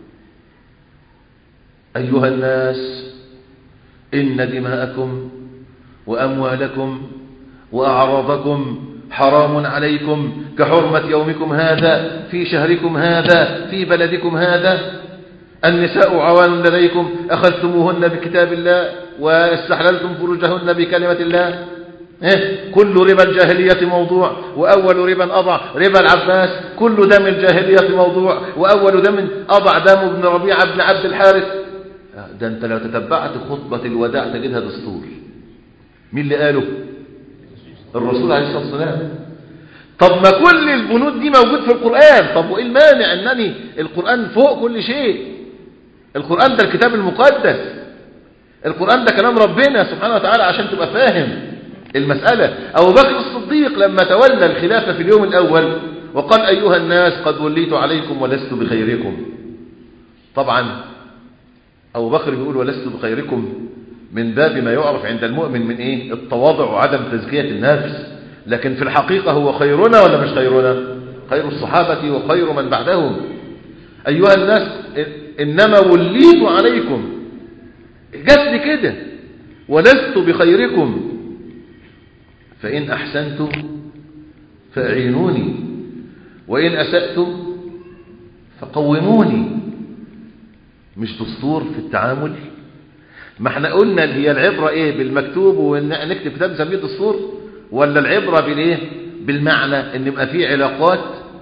أيها الناس إن دماءكم وأموالكم وأعراضكم حرام عليكم كحرمة يومكم هذا في شهركم هذا في بلدكم هذا النساء عوان لديكم أخذتموهن بكتاب الله واستحللتم فروجهن بكلمة الله إيه؟ كل ربا الجاهلية موضوع وأول ربا أضع ربا العباس كل دم الجاهلية موضوع وأول دم أضع دم ابن ربيعة بن عبد الحارث ده أنت لو تتبعت خطبة الوداع تجدها دستور مين اللي قاله الرسول عليه الصلاة والسلام طب ما كل البنود دي موجود في القرآن طب وإيه المانع أنني القرآن فوق كل شيء القرآن ده الكتاب المقدس القرآن ده كلام ربنا سبحانه وتعالى عشان تبقى فاهم المسألة أبو بكر الصديق لما تولى الخلافة في اليوم الأول وقال أيها الناس قد وليت عليكم ولست بخيركم طبعا أبو بكر بيقول ولست بخيركم من باب ما يعرف عند المؤمن من إيه التواضع وعدم تزكية النفس لكن في الحقيقة هو خيرنا ولا مش خيرنا خير الصحابة وخير من بعدهم أيها الناس إنما وليت عليكم جات لي كده ولست بخيركم فإن أحسنتم فأعينوني وإن أسأتم فقوموني مش دستور في التعامل ما احنا قلنا هي العبرة ايه بالمكتوب ونكتب كتاب نسميه دستور ولا العبرة بالايه بالمعنى ان يبقى في علاقات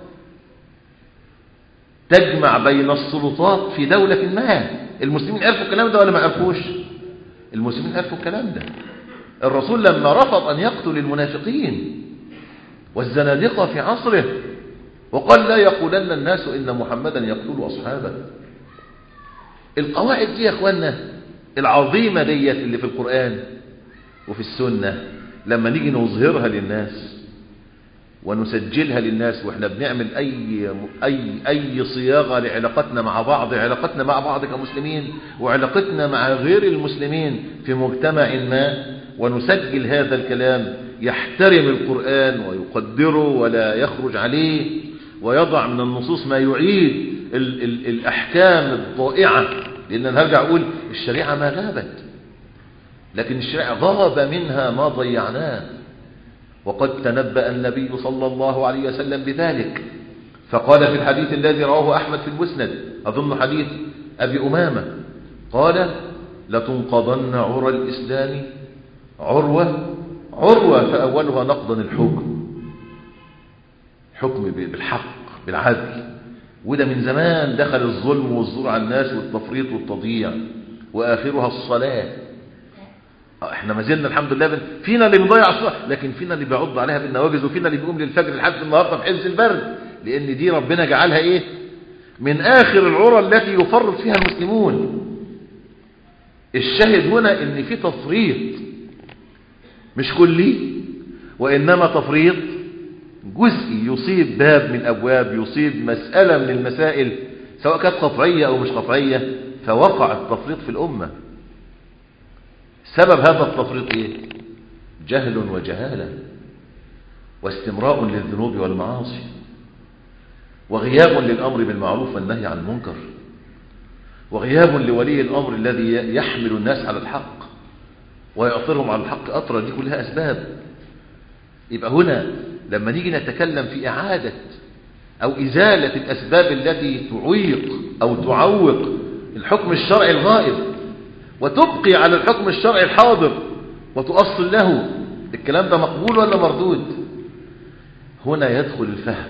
تجمع بين السلطات في دولة ما المسلمين عرفوا الكلام ده ولا ما عرفوش المسلمين عرفوا الكلام ده الرسول لما رفض أن يقتل المنافقين والزنادقة في عصره وقال لا يقولن الناس إن محمدا يقتل أصحابه القواعد دي يا أخوانا العظيمة ديت اللي في القرآن وفي السنة لما نيجي نظهرها للناس ونسجلها للناس واحنا بنعمل أي, أي, أي صياغة لعلاقتنا مع بعض علاقتنا مع بعض كمسلمين وعلاقتنا مع غير المسلمين في مجتمع ما ونسجل هذا الكلام يحترم القرآن ويقدره ولا يخرج عليه ويضع من النصوص ما يعيد ال ال الأحكام الضائعة لأن أنا هرجع أقول الشريعة ما غابت لكن الشريعة غاب منها ما ضيعناه وقد تنبأ النبي صلى الله عليه وسلم بذلك فقال في الحديث الذي رواه أحمد في المسند أظن حديث أبي أمامة قال لتنقضن عرى الإسلام عروة عروة فأولها نقضا الحكم حكم بالحق بالعدل وده من زمان دخل الظلم والزور على الناس والتفريط والتضييع وآخرها الصلاة احنا ما زلنا الحمد لله فينا اللي بيضيع الصلاة لكن فينا اللي بيعض عليها بالنواجز وفينا اللي بيقوم للفجر لحد النهارده في عز البرد لان دي ربنا جعلها ايه من اخر العرى التي يفرط فيها المسلمون الشاهد هنا ان في تفريط مش كلي وانما تفريط جزئي يصيب باب من ابواب يصيب مسألة من المسائل سواء كانت قطعية او مش قطعية فوقع التفريط في الامة سبب هذا التفريط ايه جهل وجهالة واستمراء للذنوب والمعاصي وغياب للأمر بالمعروف والنهي عن المنكر وغياب لولي الأمر الذي يحمل الناس على الحق ويأثرهم على الحق أطرى دي كلها أسباب يبقى هنا لما نيجي نتكلم في إعادة أو إزالة الأسباب التي تعيق أو تعوق الحكم الشرعي الغائب وتبقي على الحكم الشرعي الحاضر وتؤصل له الكلام ده مقبول ولا مردود هنا يدخل الفهم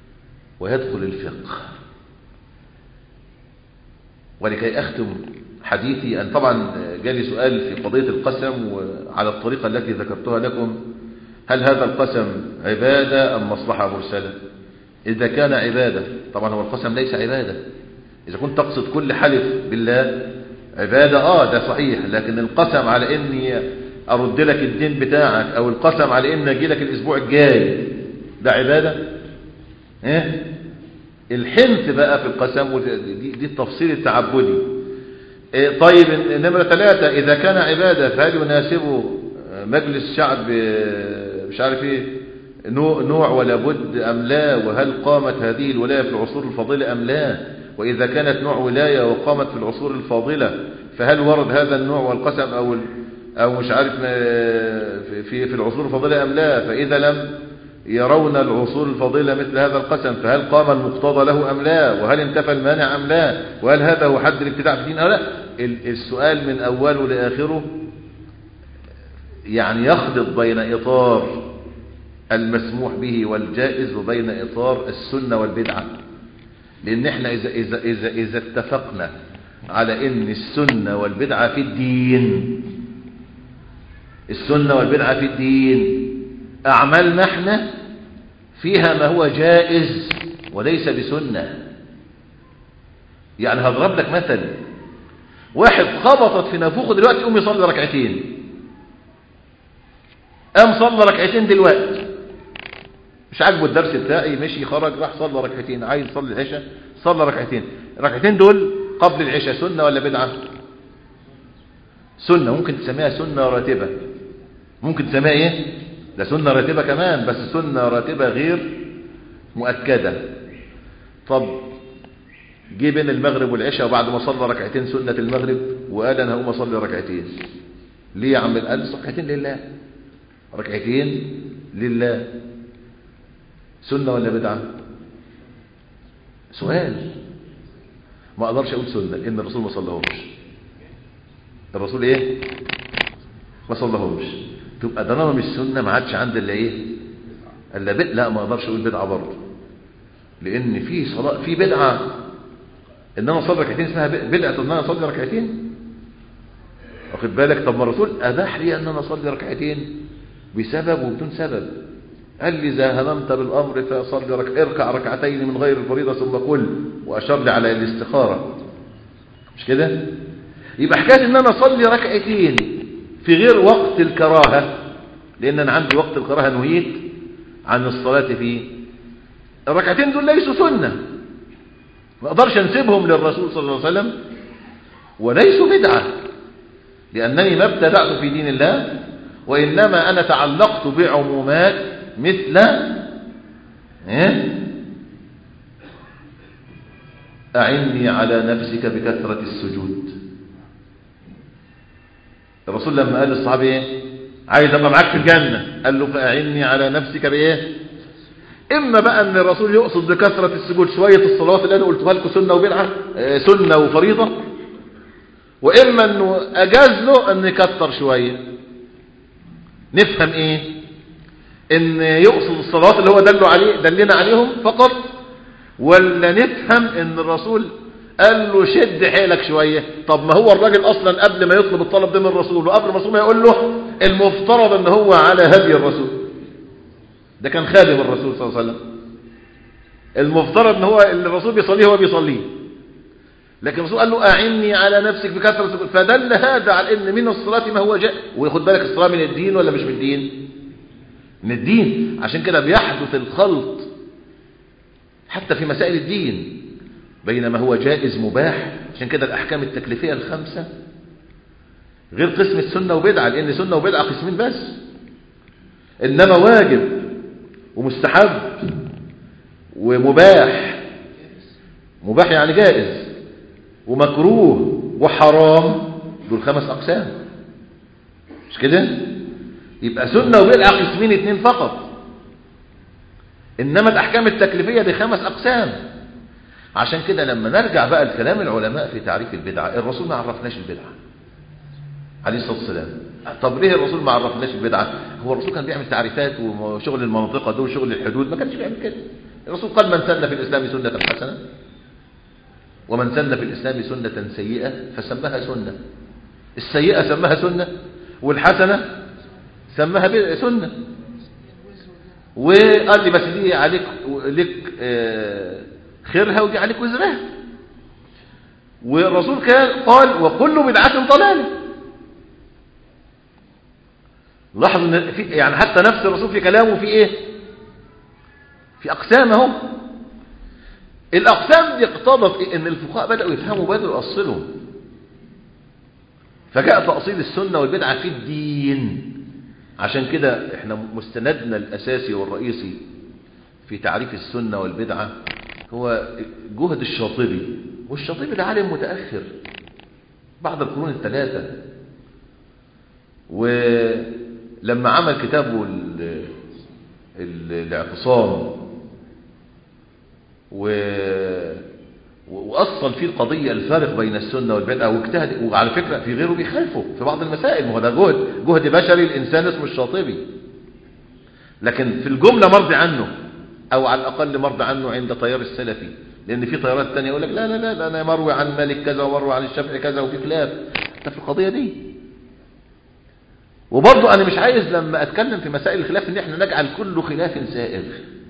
ويدخل الفقه ولكي أختم حديثي أن طبعا جالي سؤال في قضية القسم وعلى الطريقة التي ذكرتها لكم هل هذا القسم عبادة أم مصلحة مرسلة إذا كان عبادة طبعا هو القسم ليس عبادة إذا كنت تقصد كل حلف بالله عبادة آه ده صحيح لكن القسم على إني أرد لك الدين بتاعك أو القسم على إني أجي لك الأسبوع الجاي ده عبادة إيه الحنث بقى في القسم دي, دي التفصيل التعبدي إيه طيب نمرة ثلاثة إذا كان عبادة فهل يناسبه مجلس شعب مش عارف ايه نوع ولا بد أم لا وهل قامت هذه الولاية في العصور الفاضلة أم لا وإذا كانت نوع ولاية وقامت في العصور الفاضلة فهل ورد هذا النوع والقسم أو أو مش عارف في في العصور الفاضلة أم لا فإذا لم يرون العصور الفاضلة مثل هذا القسم فهل قام المقتضى له أم لا وهل انتفى المانع أم لا وهل هذا هو حد الابتداع في الدين أو لا السؤال من أوله لآخره يعني يخلط بين إطار المسموح به والجائز وبين إطار السنة والبدعة لأن احنا إذا, إذا, إذا, إذا اتفقنا على أن السنة والبدعة في الدين السنة والبدعة في الدين أعمالنا احنا فيها ما هو جائز وليس بسنة يعني هضرب لك مثل واحد خبطت في نافوخه دلوقتي يقوم يصلي ركعتين قام صلى ركعتين دلوقتي مش عاجبه الدرس بتاعي مشي خرج راح صلى ركعتين عايز يصلي العشاء صلى ركعتين ركعتين دول قبل العشاء سنة ولا بدعة سنة ممكن تسميها سنة راتبة ممكن تسميها ايه ده سنة راتبة كمان بس سنة راتبة غير مؤكدة طب جه بين المغرب والعشاء وبعد ما صلى ركعتين سنة المغرب وقال انا هقوم اصلي ركعتين ليه يا عم قال ركعتين لله ركعتين لله سنة ولا بدعة سؤال ما اقدرش اقول سنة لان الرسول ما صلىهمش الرسول ايه ما صلىهمش تبقى ده مش سنة ما عادش عند الا ايه الا بدعة لا ما اقدرش اقول بدعة برضه لان في صلاة في بدعة ان انا اصلي ركعتين اسمها بدعة ان انا اصلي ركعتين واخد بالك طب ما الرسول اباح لي ان انا اصلي ركعتين بسبب وبدون سبب قال لي إذا هممت بالأمر فصلي رك... اركع ركعتين من غير الفريضة ثم قل وأشار لي على الاستخارة مش كده يبقى حكاية ان انا اصلي ركعتين في غير وقت الكراهة لان انا عندي وقت الكراهة نهيت عن الصلاة فيه الركعتين دول ليسوا سنة ما اقدرش انسبهم للرسول صلى الله عليه وسلم وليسوا بدعة لأنني ما ابتدعت في دين الله وإنما أنا تعلقت بعمومات مثل إيه؟ أعني على نفسك بكثرة السجود الرسول لما قال للصحابي إيه؟ عايز أبقى معاك في الجنة قال له فأعني على نفسك بإيه إما بقى أن الرسول يقصد بكثرة السجود شوية الصلوات اللي أنا قلتها لكم سنة وبدعة سنة وفريضة وإما أنه أجاز له أن يكثر شوية نفهم إيه ان يقصد الصلوات اللي هو دلوا عليه دلنا عليهم فقط ولا نفهم ان الرسول قال له شد حيلك شوية طب ما هو الراجل اصلا قبل ما يطلب الطلب ده من الرسول وقبل ما الرسول ما يقول له المفترض ان هو على هدي الرسول ده كان خادم الرسول صلى الله عليه وسلم المفترض ان هو اللي الرسول بيصليه هو بيصليه لكن الرسول قال له اعني على نفسك بكثرة فدل هذا على ان من الصلاة ما هو جاء وياخد بالك الصلاة من الدين ولا مش من الدين من الدين عشان كده بيحدث الخلط حتى في مسائل الدين بين ما هو جائز مباح عشان كده الأحكام التكليفية الخمسة غير قسم السنة وبدعة لأن سنة وبدعة قسمين بس إنما واجب ومستحب ومباح مباح يعني جائز ومكروه وحرام دول خمس أقسام مش كده يبقى سنة وبدعة قسمين اتنين فقط إنما الأحكام التكليفية دي خمس أقسام عشان كده لما نرجع بقى لكلام العلماء في تعريف البدعة الرسول ما عرفناش البدعة عليه الصلاة والسلام طب ليه الرسول ما عرفناش البدعة هو الرسول كان بيعمل تعريفات وشغل المنطقة دول وشغل الحدود ما كانش بيعمل كده الرسول قال من سن في الإسلام سنة حسنة ومن سن في الإسلام سنة سيئة فسمها سنة السيئة سمها سنة والحسنة سمها سنة وقال لي بس دي عليك لك خيرها ودي عليك وزرها والرسول كان قال وكل بدعة ضلالة لاحظوا ان في يعني حتى نفس الرسول في كلامه في ايه في اقسام اهو الاقسام دي اقتضت إيه؟ ان الفقهاء بداوا يفهموا بداوا يؤصلوا فجاء تأصيل السنة والبدعة في الدين عشان كده احنا مستندنا الاساسي والرئيسي في تعريف السنة والبدعة هو جهد الشاطبي والشاطبي ده عالم متأخر بعد القرون الثلاثة ولما عمل كتابه الاعتصام و وأصل فيه القضية الفارق بين السنة والبدعة واجتهد وعلى فكرة في غيره بيخالفه في بعض المسائل ما هو ده جهد جهد بشري الإنسان اسمه الشاطبي لكن في الجملة مرضي عنه أو على الأقل مرضي عنه عند تيار السلفي لأن في تيارات تانية يقول لك لا لا لا ده أنا مروي عن مالك كذا ومروي عن الشافعي كذا وفي خلاف ده في القضية دي وبرضه أنا مش عايز لما أتكلم في مسائل الخلاف إن إحنا نجعل كل خلاف سائغ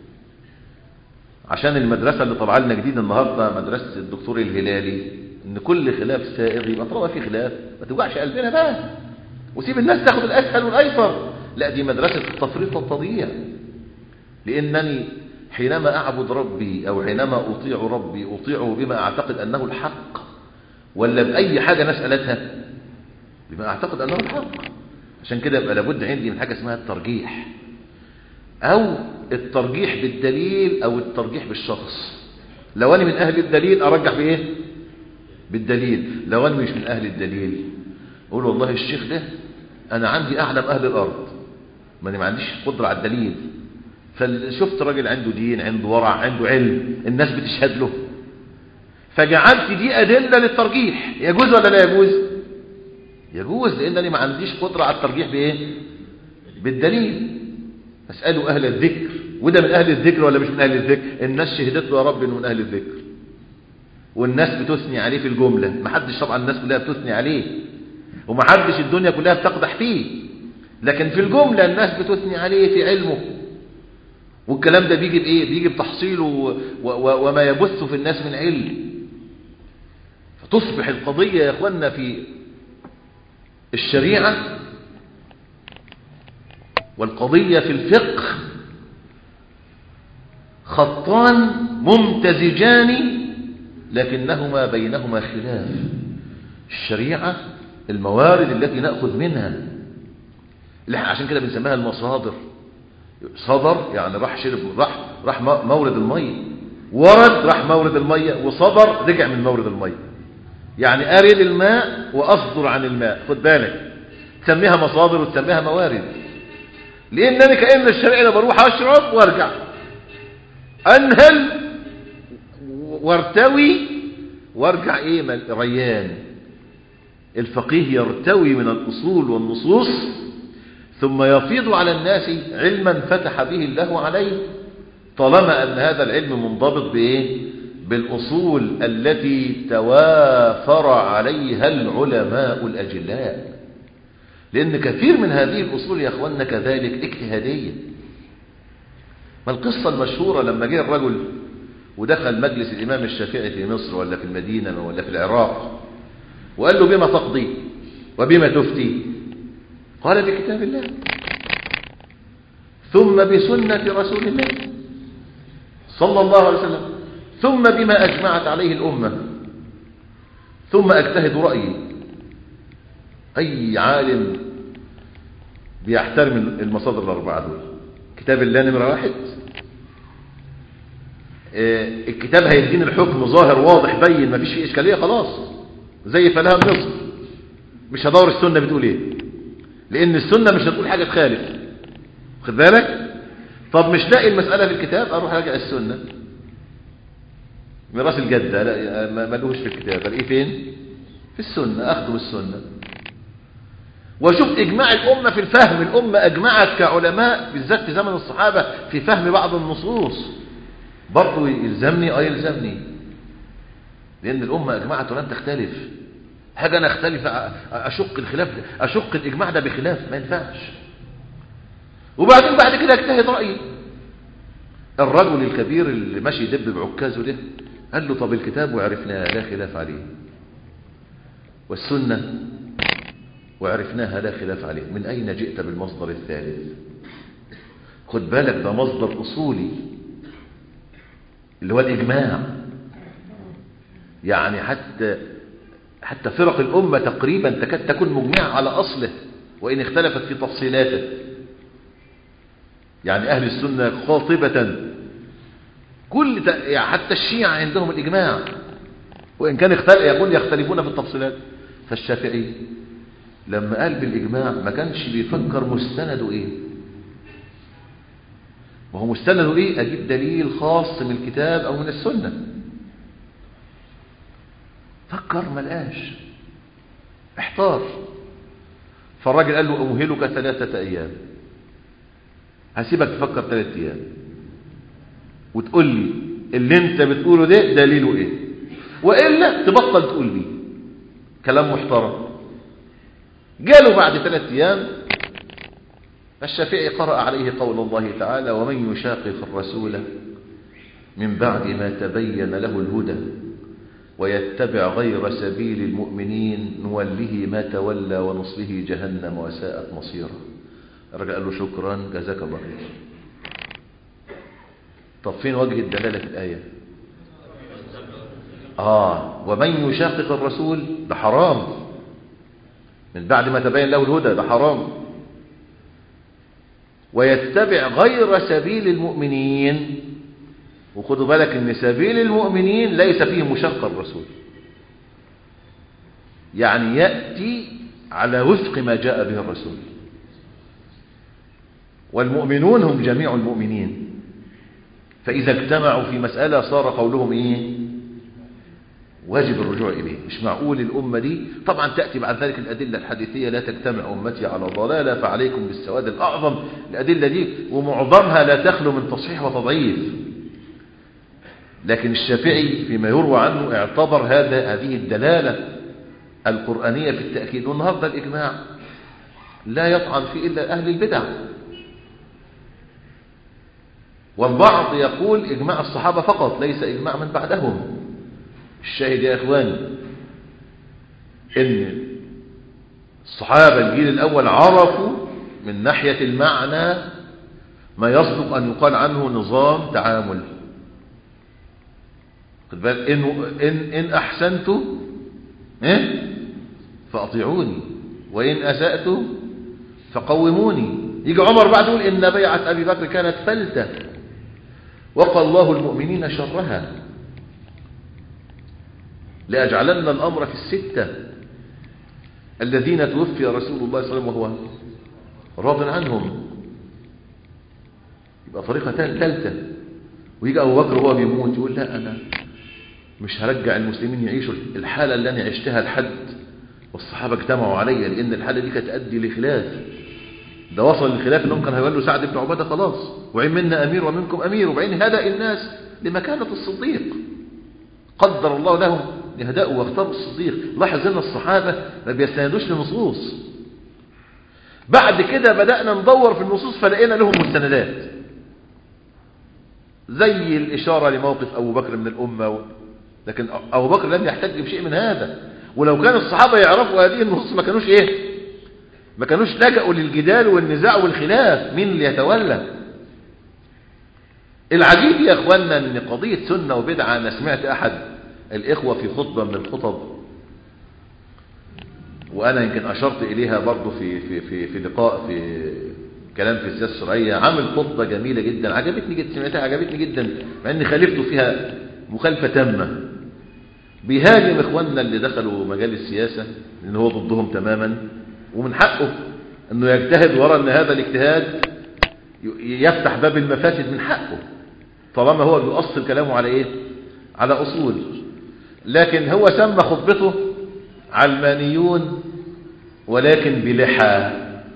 عشان المدرسة اللي طلع لنا جديد النهاردة مدرسة الدكتور الهلالي ان كل خلاف سائغ يبقى طالما في خلاف ما توجعش قلبنا بقى وسيب الناس تاخد الاسهل والايسر لا دي مدرسة التفريط والتضييع لانني حينما اعبد ربي او حينما اطيع ربي اطيعه بما اعتقد انه الحق ولا باي حاجة نسألتها بما اعتقد انه الحق عشان كده يبقى لابد عندي من حاجة اسمها الترجيح او الترجيح بالدليل او الترجيح بالشخص لو انا من اهل الدليل ارجح بايه بالدليل لو انا مش من اهل الدليل اقول والله الشيخ ده انا عندي اعلم اهل الارض ما انا ما عنديش قدره على الدليل فشفت راجل عنده دين عنده ورع عنده علم الناس بتشهد له فجعلت دي ادله للترجيح يجوز ولا لا يجوز يجوز لان انا ما عنديش قدره على الترجيح بايه بالدليل فاسألوا أهل الذكر وده من أهل الذكر ولا مش من أهل الذكر الناس شهدت له يا رب إنه من أهل الذكر والناس بتثني عليه في الجملة ما حدش طبعا الناس كلها بتثني عليه وما حدش الدنيا كلها بتقدح فيه لكن في الجملة الناس بتثني عليه في علمه والكلام ده بيجي بإيه بيجي بتحصيله و و وما يبث في الناس من علم فتصبح القضية يا أخوانا في الشريعة والقضية في الفقه خطان ممتزجان لكنهما بينهما خلاف الشريعة الموارد التي نأخذ منها اللي عشان كده بنسميها المصادر صدر يعني راح شرب راح راح مورد المية ورد راح مورد المية وصدر رجع من مورد المية يعني أرد الماء وأصدر عن الماء خد بالك تسميها مصادر وتسميها موارد لأنني كأن الشريعة بروح أشرب وارجع أنهل وارتوي وارجع إيه ريان الفقيه يرتوي من الأصول والنصوص ثم يفيض على الناس علما فتح به الله عليه طالما أن هذا العلم منضبط بإيه بالأصول التي توافر عليها العلماء الأجلاء لأن كثير من هذه الأصول يا أخواننا كذلك اجتهادية ما القصة المشهورة لما جاء الرجل ودخل مجلس الإمام الشافعي في مصر ولا في المدينة ولا في العراق وقال له بما تقضي وبما تفتي قال بكتاب الله ثم بسنة رسول الله صلى الله عليه وسلم ثم بما أجمعت عليه الأمة ثم أجتهد رأيي أي عالم بيحترم المصادر الأربعة دول كتاب الله نمرة واحد الكتاب هيديني الحكم ظاهر واضح بين ما فيش فيه إشكالية خلاص زي فلها النصر مش هدور السنة بتقول ايه لأن السنة مش هتقول حاجة تخالف خد بالك طب مش لاقي المسألة في الكتاب أروح أراجع السنة ميراث الجدة لا ما لهوش في الكتاب الاقيه فين في السنة أخذه بالسنة وشوف إجماع الأمة في الفهم الأمة أجمعت كعلماء بالذات في زمن الصحابة في فهم بعض النصوص برضو يلزمني أو يلزمني لأن الأمة أجمعت ولم تختلف حاجة أنا أختلف أشق الخلاف أشق الإجماع ده بخلاف ما ينفعش وبعدين بعد كده اجتهد رأيي الرجل الكبير اللي ماشي يدب بعكازه ده قال له طب الكتاب وعرفناه لا خلاف عليه والسنة وعرفناها لا خلاف عليه من أين جئت بالمصدر الثالث خد بالك ده مصدر أصولي اللي هو الإجماع يعني حتى حتى فرق الأمة تقريبا تكاد تكون مجمعة على أصله وإن اختلفت في تفصيلاته يعني أهل السنة خاطبة كل ت... يعني حتى الشيعة عندهم الإجماع وإن كان اختلف يقول يختلفون في التفصيلات فالشافعي لما قال بالإجماع ما كانش بيفكر مستنده إيه وهو مستنده إيه أجيب دليل خاص من الكتاب أو من السنة فكر ما لقاش احتار فالراجل قال له أمهلك ثلاثة أيام هسيبك تفكر ثلاثة أيام وتقول لي اللي انت بتقوله ده دليله ايه وإلا تبطل تقول بيه كلام محترم جاله بعد ثلاثة أيام الشافعي قرأ عليه قول الله تعالى ومن يشاقق الرسول من بعد ما تبين له الهدى ويتبع غير سبيل المؤمنين نوله ما تولى ونصله جهنم وساءت مصيره الرجل قال له شكرا جزاك الله خير طب فين وجه الدلالة في الآية آه ومن يشاقق الرسول ده حرام من بعد ما تبين له الهدى ده حرام ويتبع غير سبيل المؤمنين وخدوا بالك ان سبيل المؤمنين ليس فيه مشق الرسول يعني يأتي على وفق ما جاء به الرسول والمؤمنون هم جميع المؤمنين فإذا اجتمعوا في مسألة صار قولهم إيه واجب الرجوع إليه مش معقول الأمة دي طبعا تأتي بعد ذلك الأدلة الحديثية لا تجتمع أمتي على ضلالة فعليكم بالسواد الأعظم الأدلة دي ومعظمها لا تخلو من تصحيح وتضعيف لكن الشافعي فيما يروى عنه اعتبر هذا هذه الدلالة القرآنية في التأكيد والنهاردة الإجماع لا يطعن فيه إلا أهل البدع والبعض يقول إجماع الصحابة فقط ليس إجماع من بعدهم الشاهد يا إخواني إن الصحابة الجيل الأول عرفوا من ناحية المعنى ما يصدق أن يقال عنه نظام تعامل إن, إن, إن أحسنت إيه؟ فأطيعوني وإن أسأت فقوموني يجي عمر بعد يقول إن بيعة أبي بكر كانت فلتة وقى الله المؤمنين شرها لأجعلن الأمر في الستة الذين توفي رسول الله صلى الله عليه وسلم وهو راض عنهم يبقى طريقة ثالثة ويجي أبو بكر وهو بيموت يقول لا أنا مش هرجع المسلمين يعيشوا الحالة اللي أنا عشتها لحد والصحابة اجتمعوا عليا لأن الحالة دي كانت تؤدي لخلاف ده وصل للخلاف انهم كانوا هيولوا سعد بن عبادة خلاص وعين منا أمير ومنكم أمير وبعين هدأ الناس لمكانة الصديق قدر الله لهم يهدأوا واختاروا الصديق لاحظ ان الصحابة ما بيستندوش لنصوص بعد كده بدأنا ندور في النصوص فلقينا لهم مستندات زي الإشارة لموقف أبو بكر من الأمة لكن أبو بكر لم يحتج بشيء من هذا ولو كان الصحابة يعرفوا هذه النصوص ما كانوش إيه ما كانوش لجأوا للجدال والنزاع والخلاف مين اللي يتولى العجيب يا اخوانا ان قضية سنة وبدعة انا سمعت احد الاخوة في خطبة من الخطب وانا يمكن اشرت اليها برضو في, في, في, في لقاء في كلام في السياسة الشرعية عامل خطبة جميلة جدا عجبتني جدا سمعتها عجبتني جدا مع اني خالفته فيها مخالفة تامة بيهاجم اخواننا اللي دخلوا مجال السياسة لان هو ضدهم تماما ومن حقه انه يجتهد ورا ان هذا الاجتهاد يفتح باب المفاسد من حقه طالما هو بيؤصل كلامه على ايه على اصول لكن هو سمى خطبته علمانيون ولكن بلحى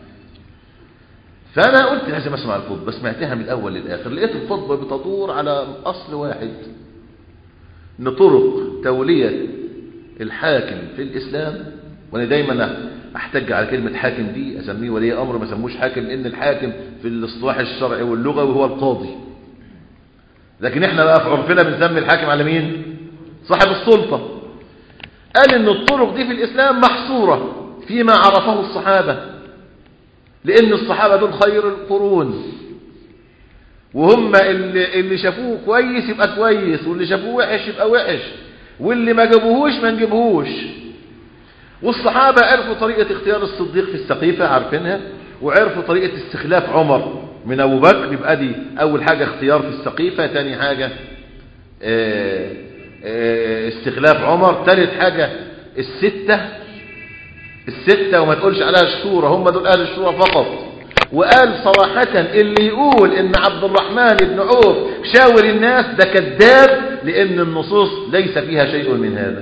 فانا قلت لازم اسمع الخطبه سمعتها من الاول للاخر لقيت الخطبه بتدور على اصل واحد ان طرق تولية الحاكم في الإسلام وأنا دايما أحتج على كلمة حاكم دي أسميه ولي أمر ما سموش حاكم لأن الحاكم في الاصطلاح الشرعي واللغوي هو القاضي لكن احنا بقى في عرفنا بنسمي الحاكم على مين صاحب السلطة قال ان الطرق دي في الإسلام محصورة فيما عرفه الصحابة لأن الصحابة دول خير القرون وهم اللي, اللي شافوه كويس يبقى كويس واللي شافوه وحش يبقى وحش واللي ما جابوهوش ما نجيبهوش والصحابة عرفوا طريقة اختيار الصديق في السقيفة عارفينها وعرفوا طريقة استخلاف عمر من أبو بكر يبقى دي أول حاجة اختيار في السقيفة تاني حاجة اه اه استخلاف عمر ثالث حاجة الستة الستة وما تقولش عليها الشورى هم دول أهل الشورى فقط وقال صراحة اللي يقول ان عبد الرحمن بن عوف شاور الناس ده كذاب لان النصوص ليس فيها شيء من هذا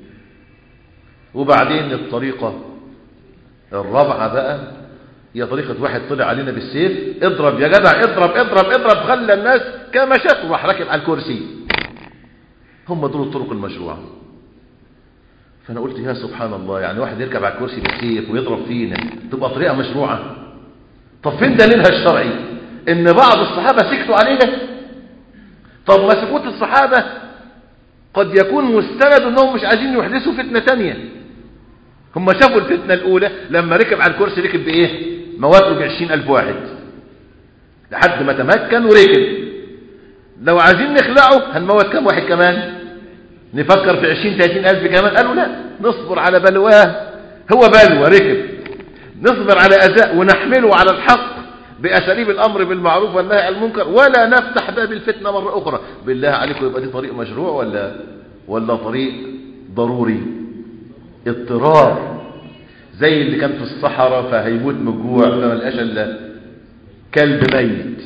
وبعدين الطريقة الرابعة بقى هي طريقة واحد طلع علينا بالسيف اضرب يا جدع اضرب اضرب اضرب خلى الناس كما شاف وراح راكب على الكرسي هم دول الطرق المشروعة فانا قلت يا سبحان الله يعني واحد يركب على الكرسي بالسيف ويضرب فينا تبقى طريقة مشروعة طب فين دليلها الشرعي ان بعض الصحابة سكتوا عليها طب ما سكوت الصحابة قد يكون مستند انهم مش عايزين يحدثوا فتنة تانية هم شافوا الفتنة الاولى لما ركب على الكرسي ركب بايه مواته بعشرين الف واحد لحد ما تمكن وركب لو عايزين نخلعه هنموت كم واحد كمان نفكر في عشرين تلاتين الف كمان قالوا لا نصبر على بلواه هو بلوى ركب نصبر على أذى ونحمله على الحق بأساليب الأمر بالمعروف والنهي عن المنكر ولا نفتح باب الفتنة مرة أخرى بالله عليكم يبقى دي طريق مشروع ولا ولا طريق ضروري اضطرار زي اللي كان في الصحراء فهيموت من الجوع فما لقاش الا كلب ميت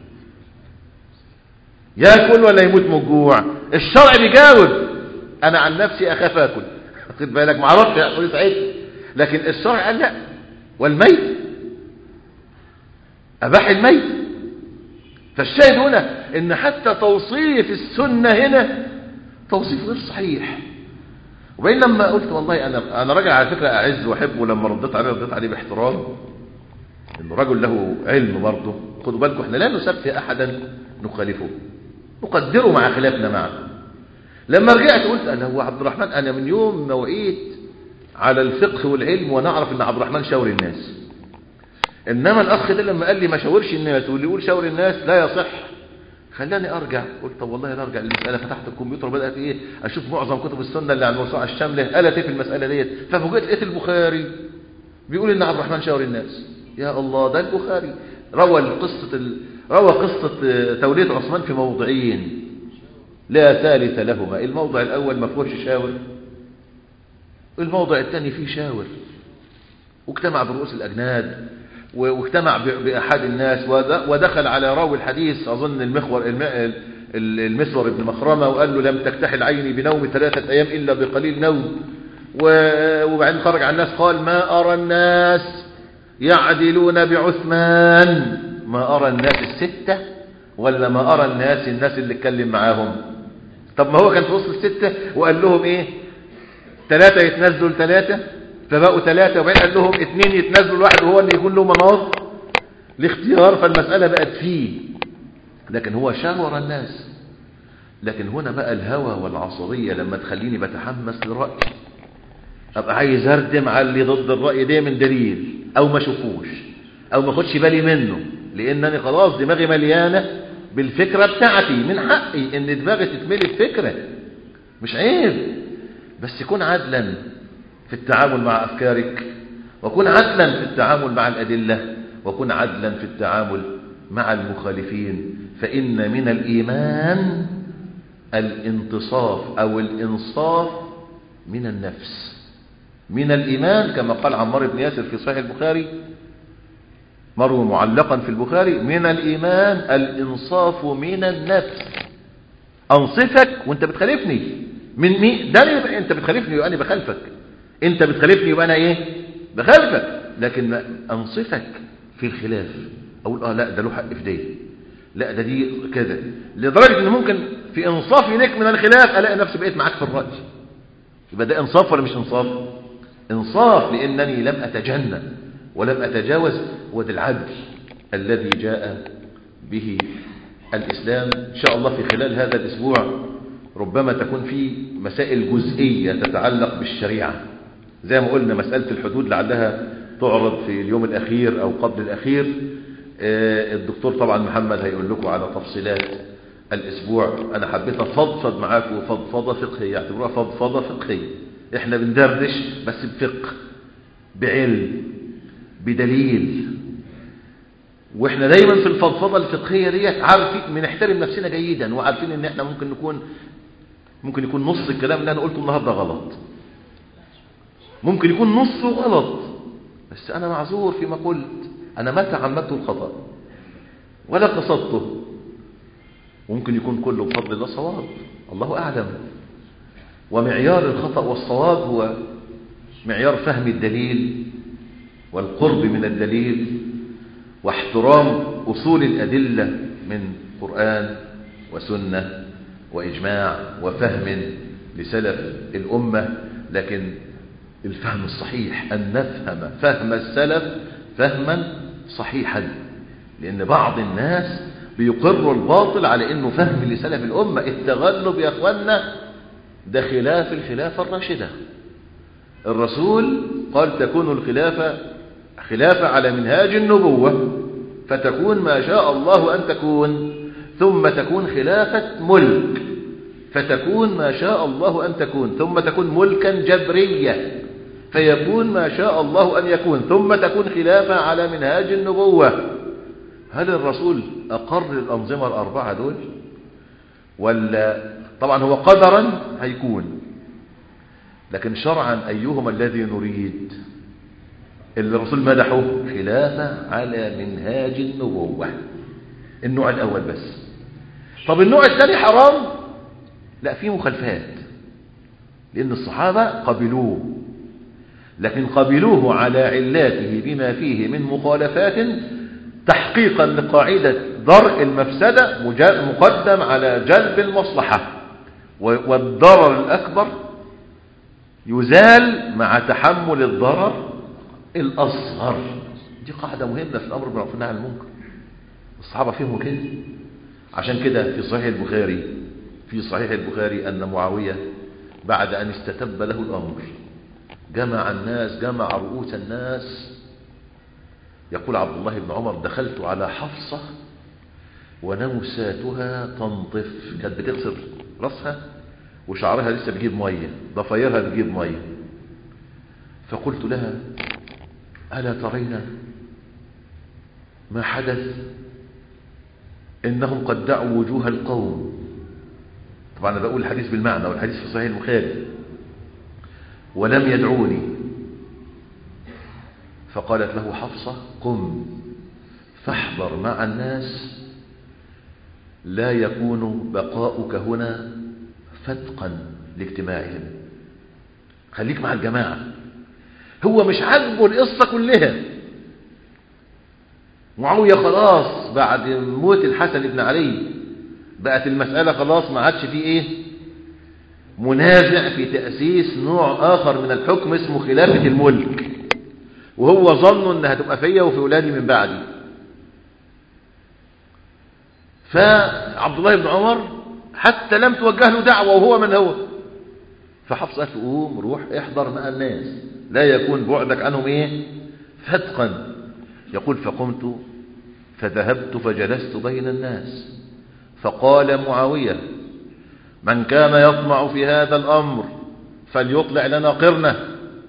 ياكل ولا يموت من الجوع الشرع بيجاوب انا عن نفسي اخاف اكل خد بالك ما اعرفش يحصل ساعتها لكن الشرع قال لا والميت أباح الميت فالشاهد هنا ان حتى توصيف السنة هنا توصيف غير صحيح وبين لما قلت والله أنا, أنا راجل على فكرة أعز وأحبه لما رديت عليه رديت عليه باحترام إنه رجل له علم برضه خدوا بالكم احنا لا نسفه أحدا نخالفه نقدره مع خلافنا معه لما رجعت قلت أنا هو عبد الرحمن أنا من يوم ما وقيت على الفقه والعلم ونعرف ان عبد الرحمن شاور الناس انما الاخ ده لما قال لي ما شاورش الناس واللي يقول شاور الناس لا يصح خلاني ارجع قلت طب والله لا ارجع للمساله فتحت الكمبيوتر وبدات ايه اشوف معظم كتب السنه اللي عن الموسوعه الشامله قالت ايه في المساله ديت ففوجئت لقيت البخاري بيقول ان عبد الرحمن شاور الناس يا الله ده البخاري روى قصه ال... روى قصه توليه عثمان في موضعين لا ثالث لهما الموضع الاول ما فيهوش شاور الموضع الثاني فيه شاور واجتمع برؤوس الأجناد واجتمع بأحد الناس ودخل على راوي الحديث أظن المخور المسور ابن مخرمة وقال له لم تكتحل عيني بنوم ثلاثة أيام إلا بقليل نوم وبعدين خرج على الناس قال ما أرى الناس يعدلون بعثمان ما أرى الناس الستة ولا ما أرى الناس الناس اللي اتكلم معاهم طب ما هو كان في وسط الستة وقال لهم ايه ثلاثة يتنزلوا ثلاثة فبقوا ثلاثة وبعدين قال لهم اثنين يتنزلوا الواحد وهو اللي يكون له مناط الاختيار فالمسألة بقت فيه لكن هو شاور الناس لكن هنا بقى الهوى والعصبية لما تخليني بتحمس لرأي أبقى عايز أردم على اللي ضد الرأي ده من دليل أو ما شوفوش أو ما خدش بالي منه لأنني خلاص دماغي مليانة بالفكرة بتاعتي من حقي إن دماغي تتملي بفكرة مش عيب بس كن عدلا في التعامل مع أفكارك وكن عدلا في التعامل مع الأدلة وكن عدلا في التعامل مع المخالفين فإن من الإيمان الانتصاف أو الإنصاف من النفس من الإيمان كما قال عمار بن ياسر في صحيح البخاري مروي معلقا في البخاري من الإيمان الإنصاف من النفس أنصفك وانت بتخالفني من مين ده يبقى انت بتخالفني يبقى انا بخالفك انت بتخالفني يبقى انا ايه بخالفك لكن انصفك في الخلاف اقول اه لا ده له حق في دي لا ده دي كده لدرجه ان ممكن في انصافي لك من الخلاف الاقي نفسي بقيت معاك في الراي يبقى ده انصاف ولا مش انصاف انصاف لانني لم اتجنى ولم اتجاوز وده العدل الذي جاء به الاسلام ان شاء الله في خلال هذا الاسبوع ربما تكون في مسائل جزئيه تتعلق بالشريعه زي ما قلنا مساله الحدود لعلها تعرض في اليوم الاخير او قبل الاخير الدكتور طبعا محمد هيقول لكم على تفصيلات الاسبوع انا حبيت افضفض معاكم فضفضه فقهيه اعتبروها فضفضه فقهيه احنا بندردش بس بفقه بعلم بدليل واحنا دايما في الفضفضه الفقهيه ديت عارفين بنحترم نفسنا جيدا وعارفين ان احنا ممكن نكون ممكن يكون نص الكلام اللي انا قلته النهارده غلط ممكن يكون نصه غلط بس انا معذور فيما قلت انا ما تعمدت الخطا ولا قصدته ممكن يكون كله بفضل الله صواب الله أعلم ومعيار الخطأ والصواب هو معيار فهم الدليل والقرب من الدليل واحترام أصول الأدلة من قرآن وسنة وإجماع وفهم لسلف الأمة لكن الفهم الصحيح أن نفهم فهم السلف فهما صحيحا لأن بعض الناس بيقروا الباطل على انه فهم لسلف الامه التغلب يا اخوانا ده خلاف الخلافه الراشده الرسول قال تكون الخلافه خلافه على منهاج النبوه فتكون ما شاء الله ان تكون ثم تكون خلافه ملك فتكون ما شاء الله ان تكون ثم تكون ملكا جبريا فيكون ما شاء الله ان يكون ثم تكون خلافه على منهاج النبوه هل الرسول أقر الأنظمة الأربعة دول ولا طبعا هو قدرا هيكون لكن شرعا أيهما الذي نريد اللي الرسول مدحه خلافة على منهاج النبوة النوع الأول بس طب النوع الثاني حرام لا في مخالفات لأن الصحابة قبلوه لكن قبلوه على علاته بما فيه من مخالفات تحقيقا لقاعدة درء المفسدة مقدم على جلب المصلحة والضرر الأكبر يزال مع تحمل الضرر الأصغر دي قاعدة مهمة في الأمر بالمعروف والنهي عن المنكر الصحابة فهموا كده عشان كده في صحيح البخاري في صحيح البخاري أن معاوية بعد أن استتب له الأمر جمع الناس جمع رؤوس الناس يقول عبد الله بن عمر دخلت على حفصة ونوساتها تنطف كانت بتغسل رأسها وشعرها لسه بيجيب مية ضفايرها بيجيب مية فقلت لها ألا ترين ما حدث إنهم قد دعوا وجوه القوم طبعا أنا بقول الحديث بالمعنى والحديث في صحيح البخاري ولم يدعوني فقالت له حفصة قم فاحضر مع الناس لا يكون بقاؤك هنا فتقا لاجتماعهم خليك مع الجماعة هو مش عاجبه القصة كلها معاوية خلاص بعد موت الحسن بن علي بقت المسألة خلاص ما عادش فيه ايه منازع في تأسيس نوع آخر من الحكم اسمه خلافة الملك وهو ظن انها تبقى فيا وفي ولادي من بعدي فعبد الله بن عمر حتى لم توجه له دعوة وهو من هو فحفص قالت قوم روح احضر مع الناس لا يكون بعدك عنهم ايه فتقا يقول فقمت فذهبت فجلست بين الناس فقال معاوية من كان يطمع في هذا الأمر فليطلع لنا قرنه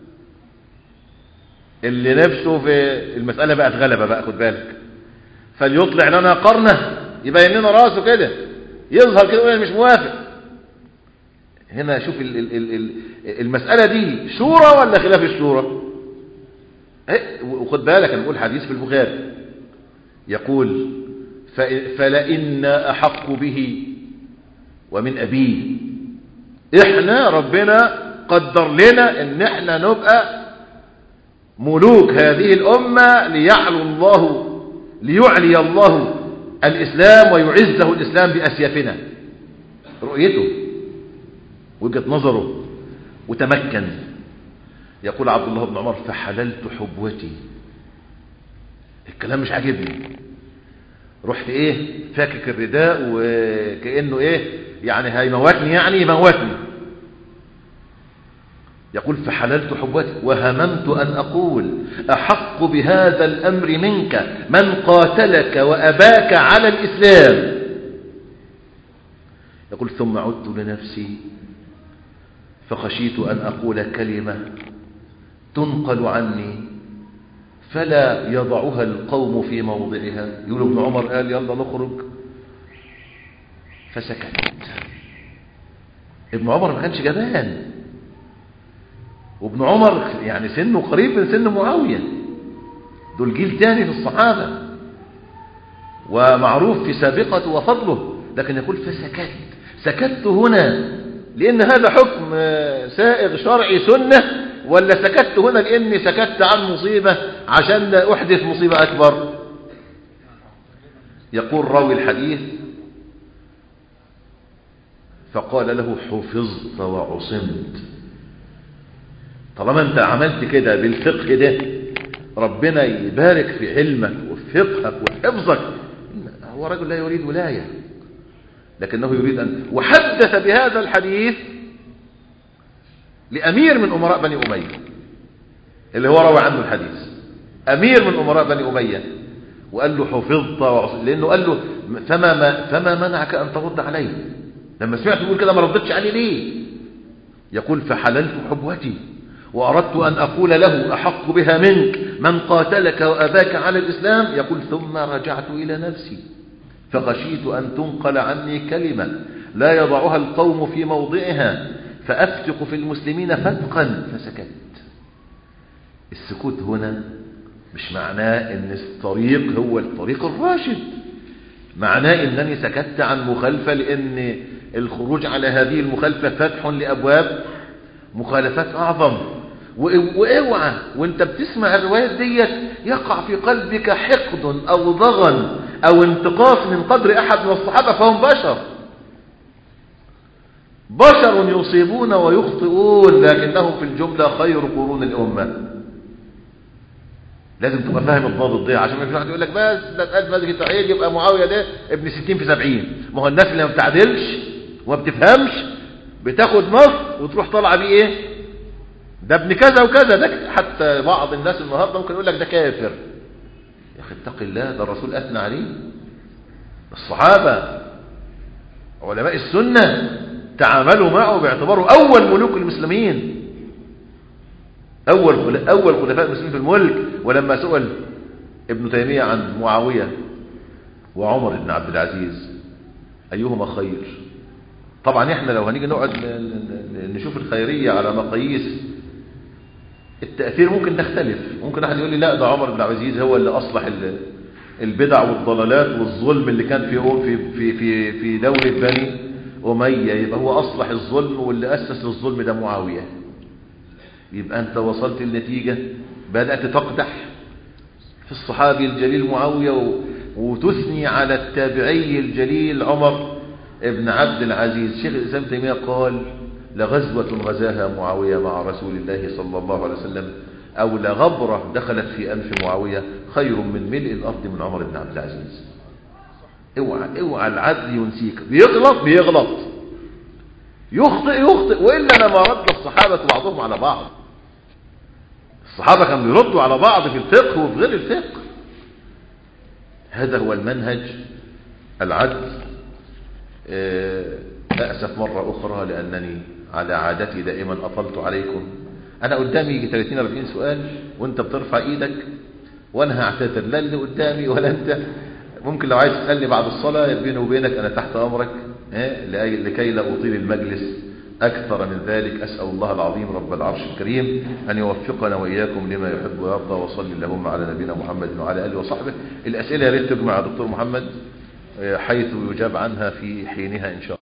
اللي نفسه في المسألة بقت غلبة بقى خد بالك فليطلع لنا قرنه يبين لنا راسه كده يظهر كده ويقول مش موافق هنا شوف ال ال ال ال المسألة دي شورى ولا خلاف الشورى ايه وخد بالك انا بقول حديث في البخاري يقول فلئن أحق به ومن أبيه احنا ربنا قدر لنا ان احنا نبقى ملوك هذه الأمة ليعلو الله ليعلي الله الإسلام ويعزه الإسلام بأسيافنا رؤيته وجهة نظره وتمكن يقول عبد الله بن عمر فحللت حبوتي الكلام مش عاجبني رحت ايه فاكك الرداء وكأنه ايه يعني هيموتني يعني يموتني يقول فحللت حبوتي وهممت أن أقول أحق بهذا الأمر منك من قاتلك وأباك على الإسلام يقول ثم عدت لنفسي فخشيت أن أقول كلمة تنقل عني فلا يضعها القوم في موضعها يقول ابن عمر قال يلا نخرج فسكت ابن عمر ما كانش جبان وابن عمر يعني سنه قريب من سن معاوية دول جيل تاني في الصحابة ومعروف في سابقته وفضله لكن يقول فسكت سكت هنا لأن هذا حكم سائغ شرعي سنة ولا سكت هنا لأني سكت عن مصيبة عشان لا أحدث مصيبة أكبر يقول راوي الحديث فقال له حفظت وعصمت طالما انت عملت كده بالفقه ده ربنا يبارك في علمك وفقهك وحفظك هو رجل لا يريد ولاية لكنه يريد أن وحدث بهذا الحديث لأمير من أمراء بني أمية اللي هو روى عنه الحديث أمير من أمراء بني أمية وقال له حفظت وعصمت لأنه قال له فما, ما فما منعك أن ترد عليه لما سمعت يقول كده ما ردتش عليه ليه يقول فحللت حبوتي وأردت أن أقول له أحق بها منك من قاتلك وأباك على الإسلام يقول ثم رجعت إلى نفسي فخشيت أن تنقل عني كلمة لا يضعها القوم في موضعها فأفتق في المسلمين فتقا فسكت السكوت هنا مش معناه ان الطريق هو الطريق الراشد معناه انني سكت عن مخالفة لان الخروج على هذه المخالفة فتح لأبواب مخالفات أعظم واوعى وانت بتسمع الروايات ديت يقع في قلبك حقد أو ضغن أو انتقاص من قدر أحد من الصحابة فهم بشر بشر يصيبون ويخطئون لكنهم في الجملة خير قرون الأمة لازم تبقى فاهم الضابط ده عشان ما فيش واحد يقول لك بس ده اتقال ماسك التوحيد يبقى معاويه ده ابن 60 في 70 ما هو الناس اللي ما بتعدلش وما بتفهمش بتاخد نص وتروح طالعه بيه ايه ده ابن كذا وكذا ده حتى بعض الناس النهارده ممكن يقول لك ده كافر يا اخي اتق الله ده الرسول اثنى عليه الصحابه علماء السنه تعاملوا معه باعتباره اول ملوك المسلمين أول أول خلفاء المسلمين في الملك ولما سئل ابن تيمية عن معاوية وعمر بن عبد العزيز أيهما خير طبعا احنا لو هنيجي نقعد نشوف الخيرية على مقاييس التأثير ممكن تختلف ممكن أحد يقول لي لا ده عمر بن عبد العزيز هو اللي أصلح البدع والضلالات والظلم اللي كان في في في في, في دولة بني أمية يبقى هو أصلح الظلم واللي أسس للظلم ده معاوية يبقى أنت وصلت النتيجة بدأت تقدح في الصحابي الجليل معاوية وتثني على التابعي الجليل عمر ابن عبد العزيز شيخ الإسلام تيمية قال لغزوة غزاها معاوية مع رسول الله صلى الله عليه وسلم أو لغبرة دخلت في أنف معاوية خير من ملء الأرض من عمر بن عبد العزيز اوعى اوعى العدل ينسيك بيغلط بيغلط يخطئ يخطئ وإلا لما رد الصحابة بعضهم على بعض الصحابة كانوا بيردوا على بعض في الفقه وفي غير الفقه هذا هو المنهج العدل أأسف مرة أخرى لأنني على عادتي دائما أطلت عليكم أنا قدامي يجي 30-40 سؤال وانت بترفع ايدك وانا هعتذر لا اللي قدامي ولا انت ممكن لو عايز تسألني بعد الصلاة بيني وبينك أنا تحت أمرك لكي لا أطيل المجلس أكثر من ذلك أسأل الله العظيم رب العرش الكريم أن يوفقنا وإياكم لما يحب ويرضى وصلي اللهم على نبينا محمد وعلى آله وصحبه الأسئلة يا ريت تجمع يا دكتور محمد حيث يجاب عنها في حينها إن شاء الله